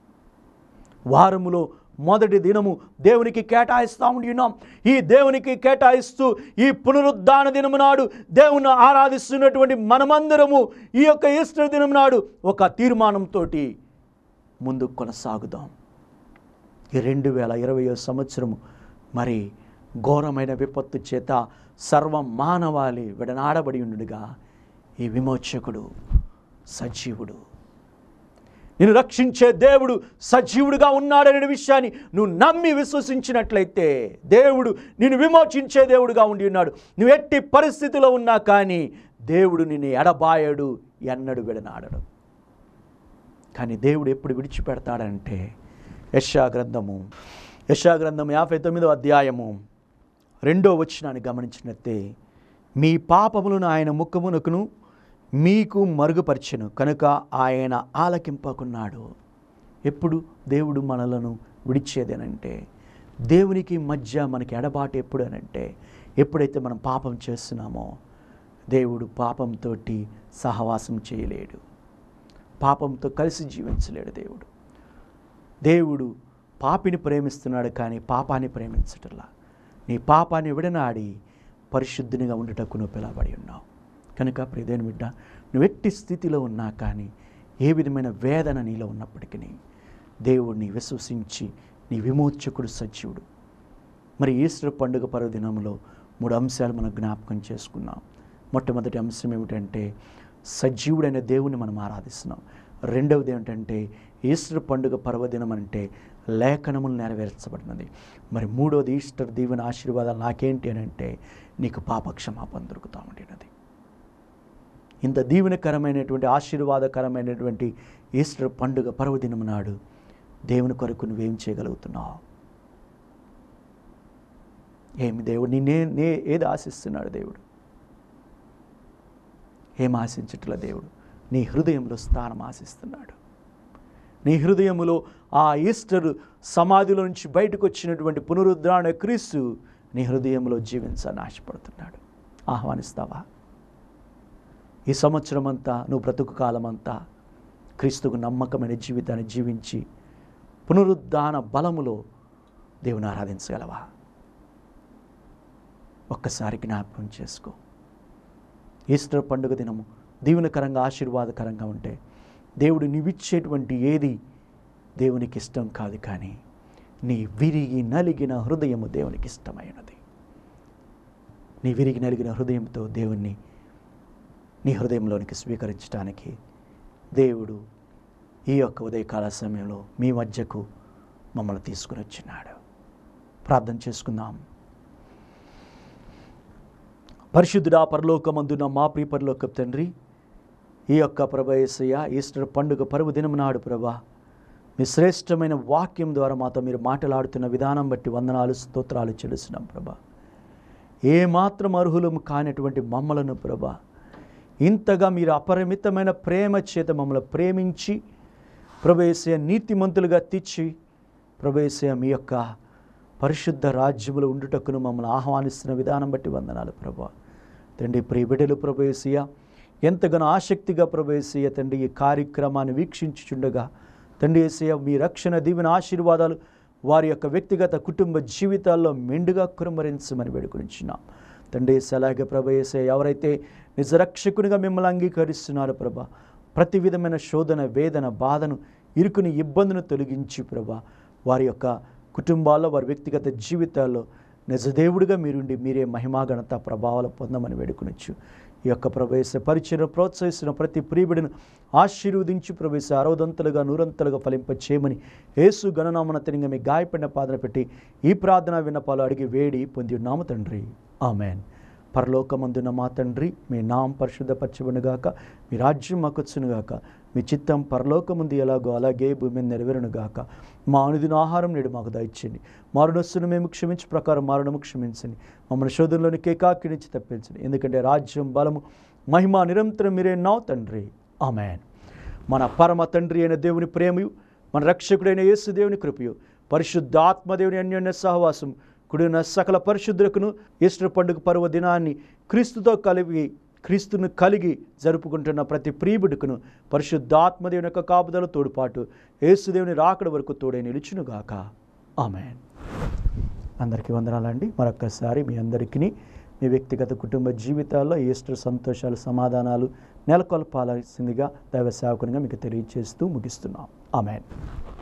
S1: వారములో మొదటి దినము దేవునికి కేటాయిస్తూ ఉండి ఉన్నాం ఈ దేవునికి కేటాయిస్తూ ఈ పునరుద్ధాన దినము నాడు దేవుని ఆరాధిస్తున్నటువంటి మనమందరము ఈ యొక్క ఈస్టర్ దినం నాడు ఒక తీర్మానంతో ముందుకు కొనసాగుదాం ఈ రెండు వేల ఇరవయో సంవత్సరము మరి ఘోరమైన విపత్తు చేత సర్వ మానవాళి విడనాడబడి ఉండుగా ఈ విమోచకుడు సజీవుడు నిన్ను రక్షించే దేవుడు సజీవుడుగా ఉన్నాడనే విషయాన్ని నువ్వు నమ్మి విశ్వసించినట్లయితే దేవుడు నిన్ను విమోచించే దేవుడుగా ఉండి ఉన్నాడు నువ్వు ఎట్టి పరిస్థితిలో ఉన్నా కానీ దేవుడు నిన్ను ఎడబాయడు ఎన్నడు విడనాడడు కానీ దేవుడు ఎప్పుడు విడిచిపెడతాడంటే యశా గ్రంథము యశా గ్రంథం యాభై తొమ్మిదో అధ్యాయము రెండో వచనాన్ని గమనించినట్టే మీ పాపములను ఆయన ముఖమునకును మీకు మరుగుపరిచెను కనుక ఆయన ఆలకింపకున్నాడు ఎప్పుడు దేవుడు మనలను విడిచేదేనంటే దేవునికి మధ్య మనకి ఎడబాటు ఎప్పుడు అనంటే ఎప్పుడైతే మనం పాపం చేస్తున్నామో దేవుడు పాపంతో సహవాసం చేయలేడు పాపంతో కలిసి జీవించలేడు దేవుడు దేవుడు పాపిని ప్రేమిస్తున్నాడు కానీ పాపాన్ని ప్రేమించటంలా నీ పాపాన్ని విడనాడి పరిశుద్ధినిగా ఉండుటకు నువ్వు పిలవబడి ఉన్నావు కనుక ప్రియదేని బిడ్డ నువ్వు ఎట్టి స్థితిలో ఉన్నా కానీ ఏ విధమైన వేదన నీలో ఉన్నప్పటికీ దేవుడిని విశ్వసించి నీ విమోచకుడు సజీవుడు మరి ఈస్టర్ పండుగ పర్వదినంలో మూడు అంశాలు మనం జ్ఞాపకం చేసుకున్నాం మొట్టమొదటి అంశం ఏమిటంటే సజీవుడైన దేవుని మనం ఆరాధిస్తున్నాం రెండవది ఏమిటంటే ఈస్టర్ పండుగ పర్వదినం అంటే లేఖనములు నెరవేర్చబడినది మరి మూడవది ఈస్టర్ దీవెన ఆశీర్వాదాలు నాకేంటి అని అంటే నీకు పాప క్షమాపణ దొరుకుతూ ఉండినది ఇంత దీవెనకరమైనటువంటి ఆశీర్వాదకరమైనటువంటి ఈస్టర్ పండుగ పర్వదినం నాడు దేవుని కొరకు నువ్వేం చేయగలుగుతున్నావు ఏమి దేవుడు నిన్నే నే ఏది ఆశిస్తున్నాడు దేవుడు ఏం ఆశించట్ల దేవుడు నీ హృదయంలో స్థానం ఆశిస్తున్నాడు నీ హృదయములో ఆ ఈస్టర్ సమాధిలో నుంచి బయటకు వచ్చినటువంటి పునరుద్ధారణ క్రీస్తు నీ హృదయంలో జీవించాలని ఆశపడుతున్నాడు ఆహ్వానిస్తావా ఈ సంవత్సరం అంతా నువ్వు బ్రతుకు కాలం అంతా క్రీస్తుకు నమ్మకమైన జీవితాన్ని జీవించి పునరుద్ధాన బలములో దేవుని ఆరాధించగలవా ఒక్కసారి జ్ఞాపకం చేసుకో ఈస్టర్ పండుగ దినము దీవెనకరంగా ఆశీర్వాదకరంగా ఉంటే దేవుడు నీవిచ్చేటువంటి ఏది దేవునికి ఇష్టం కాదు కానీ నీ విరిగి నలిగిన హృదయము దేవునికి ఇష్టమైనది నీ విరిగి నలిగిన హృదయంతో దేవుణ్ణి నీ హృదయంలోనికి స్వీకరించడానికి దేవుడు ఈ యొక్క ఉదయకాల సమయంలో మీ మధ్యకు మమ్మల్ని తీసుకుని వచ్చినాడు ప్రార్థన చేసుకుందాం పరిశుద్ధుడా పరలోకమందున మా ప్రియ పరలోక తండ్రి ఈ యొక్క ప్రభయసయ్య ఈస్టర్ పండుగ పరువు దినం నాడు ప్రభా మీ శ్రేష్టమైన వాక్యం ద్వారా మాతో మీరు మాట్లాడుతున్న విధానం బట్టి వందనాలు స్తోత్రాలు చెల్లిస్తున్నాం ప్రభా ఏ మాత్రం అర్హులము కానటువంటి మమ్మలను ప్రభా ఇంతగా మీరు అపరిమితమైన ప్రేమ చేత మమ్మల్ని ప్రేమించి ప్రభేసయ నీతిమంతులుగా తెచ్చి ప్రభేసయ మీ యొక్క పరిశుద్ధ రాజ్యములు ఉండుటకును మమ్మల్ని ఆహ్వానిస్తున్న విధానం బట్టి వందనాలు ప్రభా తండ్రి ప్రియ బిడ్డలు ప్రభేసియ ఎంతగానో ఆసక్తిగా ప్రభేసియ తండ్రి ఈ కార్యక్రమాన్ని వీక్షించుచుండగా తండ్రి ఏసయ్య మీ రక్షణ దీవెన ఆశీర్వాదాలు వారి యొక్క వ్యక్తిగత కుటుంబ జీవితాల్లో మెండుగా కురుమరించమని వేడుకొనిచున్నాం తండ్రి అలాగే ప్రభ ఏసయ్య ఎవరైతే నిజరక్షకునిగా మిమ్మల్ని అంగీకరిస్తున్నారో ప్రభ ప్రతి విధమైన శోధన వేదన బాధను ఇరుకుని ఇబ్బందును తొలగించి ప్రభ వారి యొక్క కుటుంబాల్లో వారి వ్యక్తిగత జీవితాల్లో నిజదేవుడిగా మీరుండి మీరే మహిమాగణత ప్రభావాలు పొందమని వేడుకొనొచ్చు ఈ యొక్క ప్రవేశ పరిచయం ప్రోత్సహిస్తున్న ప్రతి ప్రియుడిని ఆశీర్వదించి ప్రవేశ అరవదంతలుగా నూరంతలుగా ఫలింప చేయమని యేసు గణనామన తిరిగి మీ గాయపడిన పాదన పెట్టి ఈ ప్రార్థన విన్నపాలు అడిగి వేడి పొంది ఉన్నాము తండ్రి ఆమెన్ పరలోకమందున మా తండ్రి మీ నాం పరిశుద్ధపరచబడుగాక మీ రాజ్యం మాకొచ్చునుగాక మీ చిత్తం పరలోకముందు ఎలాగో అలాగే భూమి మీద నెరవేరునుగాక మా అనుదిన ఆహారం నేడు మాకు దయచేయండి మారునస్సును మేము క్షమించి ప్రకారం మారుణము క్షమించండి మమ్మల్ని శోధనలోని కేకాకి నుంచి తప్పించండి ఎందుకంటే రాజ్యం బలము మహిమ నిరంతరం మీరే నావు తండ్రి ఆమెన్ మన పరమ తండ్రి అయిన దేవుని ప్రేమయు మన రక్షకుడైన యేసు దేవుని కృపయు పరిశుద్ధ ఆత్మదేవుని అన్యోన్య సహవాసం కుడిన సకల పరిశుద్ధులకును ఈస్టర్ పండుగ పర్వ దినాన్ని క్రీస్తుతో కలిగి క్రీస్తును కలిగి జరుపుకుంటున్న ప్రతి ప్రియుడికును పరిశుద్ధాత్మదేవుని యొక్క కాపుదల తోడుపాటు యేసుదేవుని రాకడ వరకు తోడే నిలుచునుగాక ఆమెన్ అందరికీ వందనాలండి మరొక్కసారి మీ అందరికీ మీ వ్యక్తిగత కుటుంబ జీవితాల్లో ఈస్టర్ సంతోషాలు సమాధానాలు నెలకొల్పాల్సిందిగా దైవ సేవకునిగా మీకు తెలియజేస్తూ ముగిస్తున్నాం ఆమెన్